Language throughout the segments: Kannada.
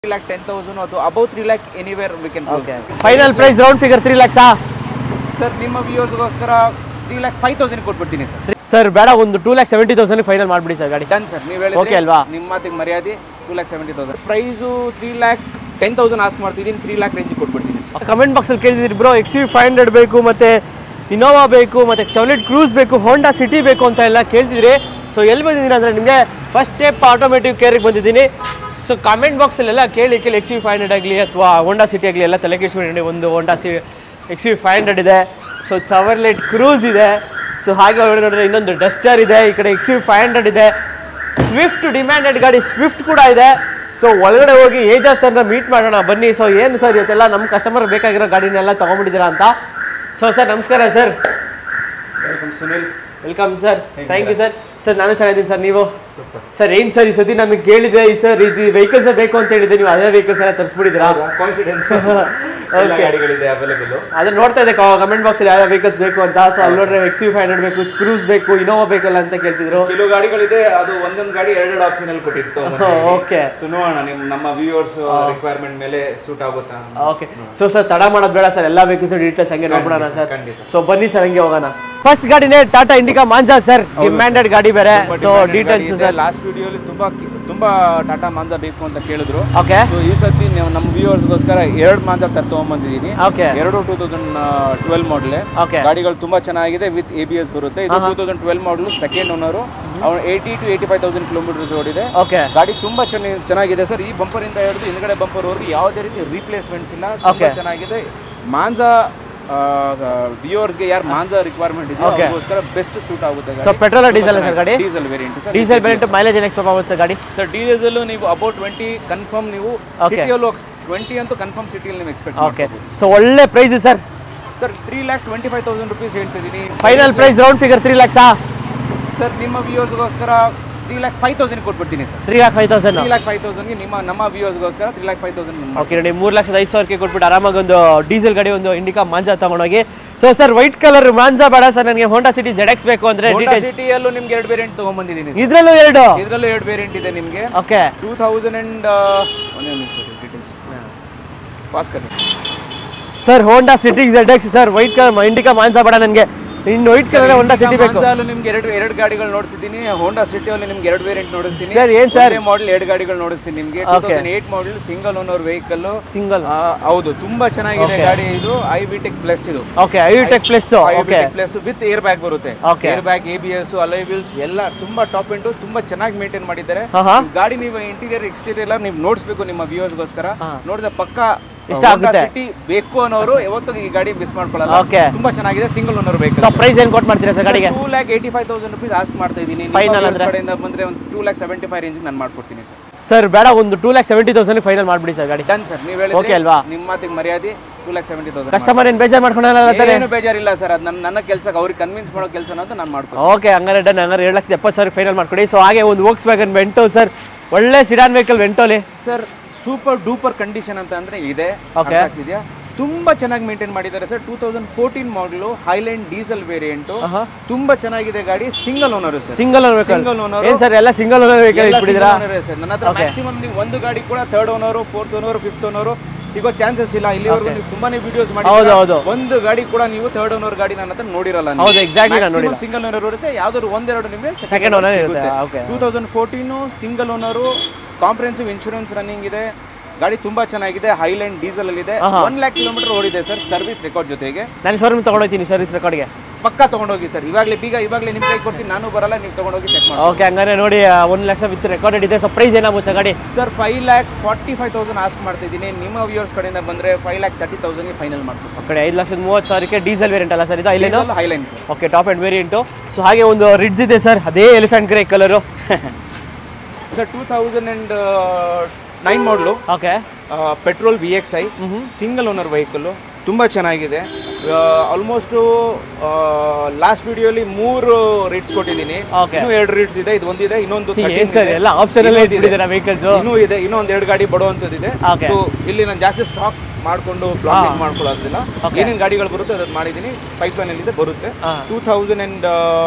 ಲ್ಯಾಕ್ ಟೆನ್ ತೌಸಂಡ್ ಅದು above three lakh anywhere we can okay final price round figure three ಲ್ಯಾಕ್ಸಾ ಸರ್ ನಿಮ್ಮ ವ್ಯೂವರ್ಸ್ಗೋಸ್ಕರ ತ್ರೀ ಲ್ಯಾಕ್ ಫೈವ್ ತೌಸಂಡ್ ಕೊಟ್ಬಿಡ್ತೀನಿ ಸರ್ ಸರ್ ಬೇಡ ಒಂದು two lakh seventy thousand final ಮಾಡಿಬಿಡಿ ಸರ್ ಗಾಡಿ ಡನ್ ಸರ್ ನೀವು Okay ಅಲ್ವಾ? ನಿಮ್ಮ ಮಾತಿಗೆ ಮರ್ಯಾದೆ two lakh seventy thousand price three lakh ten thousand ask ಮಾಡ್ತಿದ್ದೀನಿ ತ್ರೀ ಲ್ಯಾಕ್ ರೇಂಜಿಗೆ ಕೊಟ್ಬಿಡ್ತೀನಿ ಸರ್ ಕಮೆಂಟ್ ಬಾಕ್ಸಲ್ಲಿ ಕೇಳಿದಿರಿ bro X V five hundred ಬೇಕು ಮತ್ತು ಇನೋವಾ ಬೇಕು ಮತ್ತು ಚೌಲೆಟ್ ಕ್ರೂಸ್ ಬೇಕು ಹೋಂಡಾ ಸಿಟಿ ಬೇಕು ಅಂತ ಎಲ್ಲ ಕೇಳ್ತಿದ್ರಿ ಸೊ ಎಲ್ಲಿ ಬಂದಿದ್ದೀನಿ ಅಂದರೆ ನಿಮಗೆ ಫಸ್ಟ್ ಸ್ಟೆಪ್ ಆಟೋಮೇಟಿವ್ ಕೇರಿಗೆ ಬಂದಿದ್ದೀನಿ ಸೊ ಕಮೆಂಟ್ ಬಾಕ್ಸಲ್ಲೆಲ್ಲ ಕೇಳಿ ಕೇಳಿ ಎಕ್ಸ್ ವಿ ಫೈವ್ ಹಂಡ್ರೆಡ್ ಆಗಲಿ ಅಥವಾ ಹೋಂಡಾ ಸಿಟಿ ಆಗಲಿ ಎಲ್ಲ ತಲೆ ಕೆಡಿಸ್ಕೊಂಡು ಒಂದು Honda C X V five hundred ಇದೆ ಸೊ ಚವರ್ಲೆಟ್ ಕ್ರೂಸ್ ಇದೆ ಸೊ ಹಾಗೆ ಒಳಗಡೆ ನೋಡಿದ್ರೆ ಇನ್ನೊಂದು ಡಸ್ಟರ್ ಇದೆ ಈ ಕಡೆ ಎಕ್ಸ್ ವಿ ಫೈವ್ ಹಂಡ್ರೆಡ್ ಇದೆ ಸ್ವಿಫ್ಟ್ ಡಿಮ್ಯಾಂಡೆಡ್ ಗಾಡಿ ಸ್ವಿಫ್ಟ್ ಕೂಡ ಇದೆ ಸೊ ಒಳಗಡೆ ಹೋಗಿ ಏಜಾ ಸರ್ನ ಮೀಟ್ ಮಾಡೋಣ ಬನ್ನಿ ಸೊ ಏನು ಸರ್ ಇವತ್ತೆಲ್ಲ ನಮ್ಮ ಕಸ್ಟಮರ್ ಬೇಕಾಗಿರೋ ಗಾಡಿನೆಲ್ಲ ತೊಗೊಂಡ್ಬಿಟ್ಟಿದ್ದೀರಾ ಅಂತ ಸೊ ಸರ್ ನಮಸ್ಕಾರ sir welcome Sunil welcome sir thank you sir sir ನಾನು ಚೆನ್ನಾಗಿದ್ದೀನಿ ಸರ್ ನೀವು ಸರ್ ಏನು ಸರ್ ಈ ಸತಿ ನನಗೆ ಕೇಳಿದೆ ಈ ಸರ್ ಇದು ವೆಹಿಕಲ್ಸ್ ಬೇಕು ಅಂತ ಹೇಳಿದೆ ನೀವು ಅದೇ ವೆಹಿಕಲ್ಸ್ ಎಲ್ಲ ತರಿಸ್ಬಿಟ್ಟಿದ್ದೀರಾ ಕಾನ್ಫಿಡೆನ್ಸ್ Okay. ಗಾಡಿಗಳಿದೆ ಅವೈಲೇಬಲ್ ಅದನ್ನ ನೋಡ್ತಾ ಇದೆ ಕಮೆಂಟ್ ಬಾಕ್ಸಲ್ಲಿ ಯಾವ ವೆಹಿಕಲ್ಸ್ ಬೇಕು ಅಂತ ಸೊ ಅಲ್ಲಿ ನೋಡ್ರೆ ಎಕ್ಸ್ ಯು ಫೈವ್ ಹಂಡ್ರೆಡ್ ಬೇಕು ಕ್ರೂಸ್ ಬೇಕು ಇನೋವಾ ಬೇಕಲ್ಲ ಅಂತ ಕೇಳ್ತಿದ್ರು ಕೆಲವು ಗಾಡಿಗಳಿದೆ ಅದು ಒಂದೊಂದು ಗಾಡಿ ಎರಡೆರಡು ಆಪ್ಷನ್ ಅಲ್ಲಿ ಕೊಟ್ಟಿತ್ತು ಓಕೆ ಸೊ ನೋಡೋಣ ನಿಮ್ ನಮ್ಮ ವ್ಯೂವರ್ಸ್ ರಿಕ್ವೈರ್ಮೆಂಟ್ ಮೇಲೆ ಸೂಟ್ ಆಗುತ್ತಾ ಓಕೆ ಸೊ ಸರ್ ತಡ ಮಾಡೋದು ಬೇಡ ಸರ್ ಎಲ್ಲ ಬೇಕು ಸರ್ ಡೀಟೇಲ್ಸ್ ಹಂಗೆ ನೋಡ್ಬಿಡೋಣ ಸರ್ ಖಂಡಿತ. ಸೊ ಬನ್ನಿ ಸರ್ ಹಂಗೆ ಹೋಗೋಣ ಫಸ್ಟ್ ಗಾಡಿನೇ Tata Indica Manza sir demanded ಗಾಡಿ ಬೇರೆ ಸೊ ಡೀಟೇಲ್ಸ್ ಸರ್ ಲಾಸ್ಟ್ ವಿಡಿಯೋಲಿ ತುಂಬಾ ತುಂಬಾ ಟಾಟಾ ಮಾಂಜಾ ಬೇಕು ಅಂತ ಕೇಳಿದ್ರು ಓಕೆ ಸೊ ಈ ಸತಿ ನೀವು ನಮ್ಮ ವ್ಯೂವರ್ಸ್ಗೋಸ್ಕರ ಎರಡು ಮಾಂಜಾ ತರ ತಗೊಂಡ್ಬಂದಿದ್ದೀನಿ ಓಕೆ ಎರಡು two thousand twelve model okay ಗಾಡಿಗಳು ತುಂಬಾ ಚೆನ್ನಾಗಿದೆ ವಿತ್ ಎ ಬಿ ಎಸ್ ಬರುತ್ತೆ ಇದು two thousand twelve model second owner ಅವ್ನು eighty to eighty five thousand kilometres ಓಡಿದೆ ಓಕೆ ಗಾಡಿ ತುಂಬಾ ಚೆನ್ನಾಗಿ ಚೆನ್ನಾಗಿದೆ ಸರ್ ಈ ಬಂಪರ್ ಇಂದ ಹಿಡಿದು ಹಿಂದ್ಗಡೆ ಬಂಪರ್ ವರೆಗೂ ಯಾವುದೇ ರೀತಿ ರೀಪ್ಲೇಸ್ಮೆಂಟ್ಸ್ ಇಲ್ಲ ತುಂಬಾ Okay. ಚೆನ್ನಾಗಿದೆ ಮಾಂಜಾ ವ್ಯೂವರ್ಸ್ಗೆ ಯಾರು ಮಾಂಜಾ ರಿಕ್ವೈರ್ಮೆಂಟ್ ಇದೆ Okay. ಅದಕ್ಕೋಸ್ಕರ ಬೆಸ್ಟ್ ಸೂಟ್ ಆಗುತ್ತೆ ಸೊ ಪೆಟ್ರೋಲ್ ಡೀಸೆಲ್ ಸರ್ ಗಾಡಿ ಡೀಸೆಲ್ ವೇರಿಯಂಟ್ ಸರ್ ಡೀಸೆಲ್ ಬೇರೆ ಮೈಲೇಜ್ ಏನು ಎಕ್ಸ್ಪೆಕ್ಟ್ ಮಾಡ್ಬೋದು ಸರ್ ಗಾಡಿ ಸರ್ ಡೀಸೆಲ್ ನೀವು ಅಬೌಟ್ ಟ್ವೆಂಟಿ ಕನ್ಫರ್ಮ್ ನೀವು Okay. ಸಿಟಿಯಲ್ಲೂ ಟ್ವೆಂಟಿ ಅಂತೂ ಕನ್ಫರ್ಮ್ ಸಿಟಿಯಲ್ಲಿ ನೀವು ಎಕ್ಸ್ಪೆಕ್ಟ್ ಓಕೆ ಸೊ ಒಳ್ಳೆ price sir sir three lakh twenty five thousand rupees ಹೇಳ್ತಿದ್ದೀನಿ final price round figure three ಲ್ಯಾಕ್ಸಾ ಸರ್ ನಿಮ್ಮ ವ್ಯೂವರ್ಸ್ಗೋಸ್ಕರ ತ್ರೀ ಲ್ಯಾಕ್ ಫೈವ್ ತೌಸಂಡ್ ಕೊಟ್ಬಿಡ್ತೀನಿ sir three lakh five thousand three lakh five ತೌಸಂಡ್ಗೆ ನಿಮ್ಮ ನಮ್ಮ ವ್ಯೂವರ್ಸ್ಗೋಸ್ಕರ three lakh five thousand okay ನೋಡಿ ಮೂರು ಲಕ್ಷದ ಐದು ಸಾವಿರಕ್ಕೆ ಕೊಟ್ಬಿಟ್ಟು ಆರಾಮಾಗಿ ಒಂದು ಡೀಸೆಲ್ ಗಾಡಿ ಒಂದು ಇಂಡಿಕಾ ಮಾಂಜಾ ತಗೊಂಡೋಗಿ so sir white colour Manza ಬೇಡ ಸರ್ ನನಗೆ ಹೋಂಡಾ ಸಿಟಿ ಜೆಡ್ ಎಕ್ಸ್ ಬೇಕು ಅಂದ್ರೆ ಹೋಂಡಾ ಡೀಟೇಲ್ಸ್ ಸಿಟಿಯಲ್ಲೂ ನಿಮ್ಗೆ ಎರಡು ವೇರಿಯಂಟ್ ತೊಗೊಂಬಂದಿದ್ದೀನಿ ಸರ್ ಇದ್ರಲ್ಲೂ ಎರಡು ಇದರಲ್ಲೂ ಎರಡು ವೇರಿಯಂಟ್ ಇದೆ ನಿಮಗೆ ಓಕೆ ಟೂ ತೌಸಂಡ್ ಆ್ಯಂಡ್ ಒಂದೇ ನಿಮಿಷ ಡೀಟೇಲ್ಸ್ ಪಾಸ್ ಕರಿ sir Honda City Z X sir white colour Indica Manza ಬೇಡ ನನಗೆ ಇನ್ನು ವೈಟ್ ಕಲರ್ ಹೋಂಡಾ ಸಿಟಿ ಬೇಕು ಮಾಂಜಾಲು ನಿಮ್ಗೆ ಎರಡು ಎರಡು ಗಾಡಿಗಳು ನೋಡಿಸಿದ್ದೀನಿ ಹೋಂಡಾ ಸಿಟಿಯಲ್ಲಿ ನಿಮ್ಗೆ ಎರಡು ವೇರಿಯಂಟ್ ನೋಡಿಸ್ತೀನಿ Sir, ಏನ್ sir? ಮಾಡೆಲ್ ಎರಡು ಗಾಡಿಗಳು ನೋಡಿಸ್ತೀನಿ ನಿಮ್ಗೆ two Okay. Thousand eight model single owner vehicle single ಹೌದು ತುಂಬಾ ಚೆನ್ನಾಗಿದೆ Okay. ಗಾಡಿ ಇದು ಐ ವಿ ಟೆಕ್ ಪ್ಲಸ್ ಇದು okay I tech plus okay plus with air bag ಬರುತ್ತೆ Okay. Air bag A B S alloy wheels ಎಲ್ಲ ತುಂಬಾ ಟಾಪ್ ಎಂಟು ತುಂಬಾ ಚೆನ್ನಾಗಿ ಮೇಂಟೈನ್ ಮಾಡಿದ್ದಾರೆ ಹಾ ಹಾ ಗಾಡಿ ನೀವು ಇಂಟೀರಿಯರ್ ಎಕ್ಸ್ಟೀರಿಯರ್ ಎಲ್ಲ ನೀವು ನೋಡಿಸ್ಬೇಕು ನಿಮ್ಮ ವ್ಯೂವರ್ಸ್ಗೋಸ್ಕರ ಹಾ. ನೋಡಿದ್ರೆ ಪಕ್ಕ ಇಷ್ಟ ಆಗುತ್ತೆ. ಸಿಟಿ ಬೇಕು ಅನ್ನೋರು ಯಾವತ್ತೂ ಈ ಗಾಡಿ ಮಿಸ್ ಮಾಡ್ಕೊಳ್ಳಲ್ಲ Okay. ತುಂಬಾ ಚೆನ್ನಾಗಿದೆ single owner so vehicle price ಏನು ಕೊಟ್ಟು ಮಾಡ್ತೀರಾ ಸರ್ ಗಾಡಿಗೆ two lakh eighty five thousand rupees ask ಮಾಡ್ತಾ ಇದ್ದೀನಿ Final ಅಂದ್ರೆ? ಕಡೆಯಿಂದ ಬಂದ್ರೆ ಒಂದು two lakh seventy five range ನಾನು ಮಾಡ್ಕೊಡ್ತೀನಿ ಸರ್ ಸರ್ ಬೇಡ ಒಂದು two lakh seventy thousand final ಮಾಡ್ಬಿಡಿ ಸರ್ ಗಾಡಿ ಡನ್ ಸರ್ ನೀವು Okay ಹೇಳಿದ್ರೆ ಅಲ್ವಾ? ನಿಮ್ಮ ಮಾತಿಗೆ ಮರ್ಯಾದೆ two lakh seventy thousand customer ಏನು ಬೇಜಾರು ಮಾಡ್ಕೊಂಡಲ್ಲ ತಾನೆ ಏನು ಬೇಜಾರಿಲ್ಲ ಸರ್ ಅದು ನನ್ನ ನನ್ನ ಕೆಲಸ ಅವ್ರಿಗೆ ಕನ್ವಿನ್ಸ್ ಮಾಡೋ ಕೆಲಸ ಅಂತ ನಾನು ಮಾಡ್ಕೊಡ್ತೀನಿ ಓಕೆ ಹಂಗಾರೆ ಡನ್ ಹಂಗಾರೆ ಎರಡು ಲಕ್ಷದ ಎಪ್ಪತ್ತು ಸಾವಿರ ಫೈನಲ್ ಮಾಡ್ಕೊಡಿ ಸೊ ಹಾಗೆ ಒಂದು ವೋಕ್ಸ್ ವ್ಯಾಗನ್ ವೆಂಟೋ ಸರ್ ಒಳ್ಳೆ ಸಿಡಾನ್ ವೆಹಿಕಲ್ ವೆಂಟೋಲಿ ಸರ್ ಸೂಪರ್ ಡೂಪರ್ ಕಂಡೀಷನ್ ಅಂತ ಅಂದ್ರೆ ಇದೆ Okay. ಅರ್ಥ ಆಗ್ತಿದ್ಯಾ ತುಂಬಾ ಚೆನ್ನಾಗಿ ಮೇಂಟೈನ್ ಮಾಡಿದ್ದಾರೆ sir two thousand fourteen model highland diesel variant ತುಂಬಾ ಚೆನ್ನಾಗಿದೆ ಗಾಡಿ single owner sir single owner vehicle single owner ಏನು ಸರ್ ಎಲ್ಲ ಸಿಂಗಲ್ ಓನರ್ ವೆಹಿಕಲ್ ಇಟ್ಬಿಟ್ಟಿದ್ದೀರಾ ಸರ್ ನನ್ನ ಹತ್ರ ಮ್ಯಾಕ್ಸಿಮಮ್ ನೀವು ಒಂದು ಗಾಡಿ ಕೂಡ third owner fourth owner fifth owner ಸಿಗೋ ಚಾನ್ಸಸ್ ಇಲ್ಲ ಇಲ್ಲಿವರೆಗೂ ನೀವು ತುಂಬಾನೇ ವಿಡಿಯೋಸ್ ಮಾಡಿ ಹೌದು, ಹೌದು. ಒಂದು ಗಾಡಿ ಕೂಡ ನೀವು ಥರ್ಡ್ ಓನರ್ ಗಾಡಿ ನನ್ನ ಹತ್ರ ನೋಡಿರಲ್ಲ ಹೌದು, exactly ನಾನು ನೋಡಿಲ್ಲ. ಸಿಂಗಲ್ ಓನರ್ ಇರುತ್ತೆ ಯಾವ್ದಾದ್ರು ಒಂದೆರಡು ನಿಮಗೆ Second owner ಇರುತ್ತೆ, okay. Two thousand fourteen single owner comprehensive insurance running ಇದೆ ಗಾಡಿ ತುಂಬಾ ಚೆನ್ನಾಗಿದೆ ಹೈಲ್ಯಾಂಡ್ ಡೀಸೆಲ್ ಅಲ್ಲಿ ಇದೆ ಆಹಾ. ಒನ್ ಲ್ಯಾಕ್ ಕಿಲೋಮೀಟರ್ ಓಡಿದೆ ಸರ್ ಸರ್ವಿಸ್ ರೆಕಾರ್ಡ್ ಜೊತೆಗೆ ನಾನು ಶೋರೂಮ್ ತೊಗೊಂಡೋಗ್ತೀನಿ ಸರ್ವಿಸ್ ರೆಕಾರ್ಡ್ಗೆ ಪಕ್ಕಾ ತಗೊಂಡೋಗಿ ಸರ್ ಇವಾಗಲೇ ಬೀಗ ಇವಾಗಲೇ ನಿಮ್ ಕೈ ಕೊಡ್ತೀನಿ ನಾನು ಬರಲ್ಲ ನೀವು ತಗೊಂಡೋಗಿ ಚೆಕ್ ಮಾಡಿ ಓಕೆ ಹಂಗಾರೆ ನೋಡಿ ಒಂದು ಲಕ್ಷ ವಿತ್ ರೆಕಾರ್ಡೆಡ್ ಇದೆ ಸೊ ಪ್ರೈಸ್ ಏನಾಗುತ್ತೆ ಸರ್ ಗಾಡಿ sir five lakh forty five thousand ask ಮಾಡ್ತಾ ಇದ್ದೀನಿ ನಿಮ್ಮ ವ್ಯೂವರ್ಸ್ ಕಡೆಯಿಂದ ಬಂದ್ರೆ ಫೈವ್ ಲ್ಯಾಕ್ ತರ್ಟಿ ತೌಸಂಡ್ಗೆ ಫೈನಲ್ ಮಾಡ್ತೀನಿ ಆ ಕಡೆ ಐದು ಲಕ್ಷದ ಮೂವತ್ತು ಸಾವಿರಕ್ಕೆ ಡೀಸೆಲ್ ವೇರಿಯಂಟ್ ಅಲ್ಲ ಸರ್ ಇದು ಇಲ್ಲೇನು Highline sir okay top end variant so ಹಾಗೆ ಒಂದು ರಿಡ್ಜ್ ಇದೆ ಸರ್ ಅದೇ elephant grey colour sir two thousand and nine model okay petrol V X I single owner vehicle ತುಂಬ ಚೆನ್ನಾಗಿದೆ ಆಲ್ಮೋಸ್ಟು ಲಾಸ್ಟ್ ವಿಡಿಯೋಲಿ ಮೂರು ರೇಟ್ಸ್ ಕೊಟ್ಟಿದ್ದೀನಿ Okay. ಇನ್ನೂ ಎರಡು ರೇಟ್ಸ್ ಇದೆ ಇದು ಒಂದಿದೆ ಇನ್ನೊಂದು ಏನ್ 13 ಸರ್ ಇದೆ. ಎಲ್ಲ ಆಪ್ಷನ್ ಎಲ್ಲ ಇನ್ನೊಂದಿದೆ. ಇಟ್ಬಿಟ್ಟಿದ್ದೀರಾ ವೆಹಿಕಲ್ಸ್ ಇನ್ನೂ ಇದೆ ಇನ್ನೊಂದು ಎರಡು ಗಾಡಿ ಬಡೋವಂಥದ್ದು ಇದೆ Okay. ಸೊ ಇಲ್ಲಿ ನಾನು ಜಾಸ್ತಿ ಸ್ಟಾಕ್ ಮಾಡ್ಕೊಂಡು ಬ್ಲಾಕಿಂಗ್ ಹಾ. ಮಾಡ್ಕೊಳ್ಳೋದಿಲ್ಲ Okay. ಏನೇನು ಗಾಡಿಗಳು ಬರುತ್ತೆ ಅದನ್ನ ಮಾಡಿದ್ದೀನಿ ಪೈಪ್ಲೈನ್ ಇದೆ ಬರುತ್ತೆ ಹಾ. Two thousand and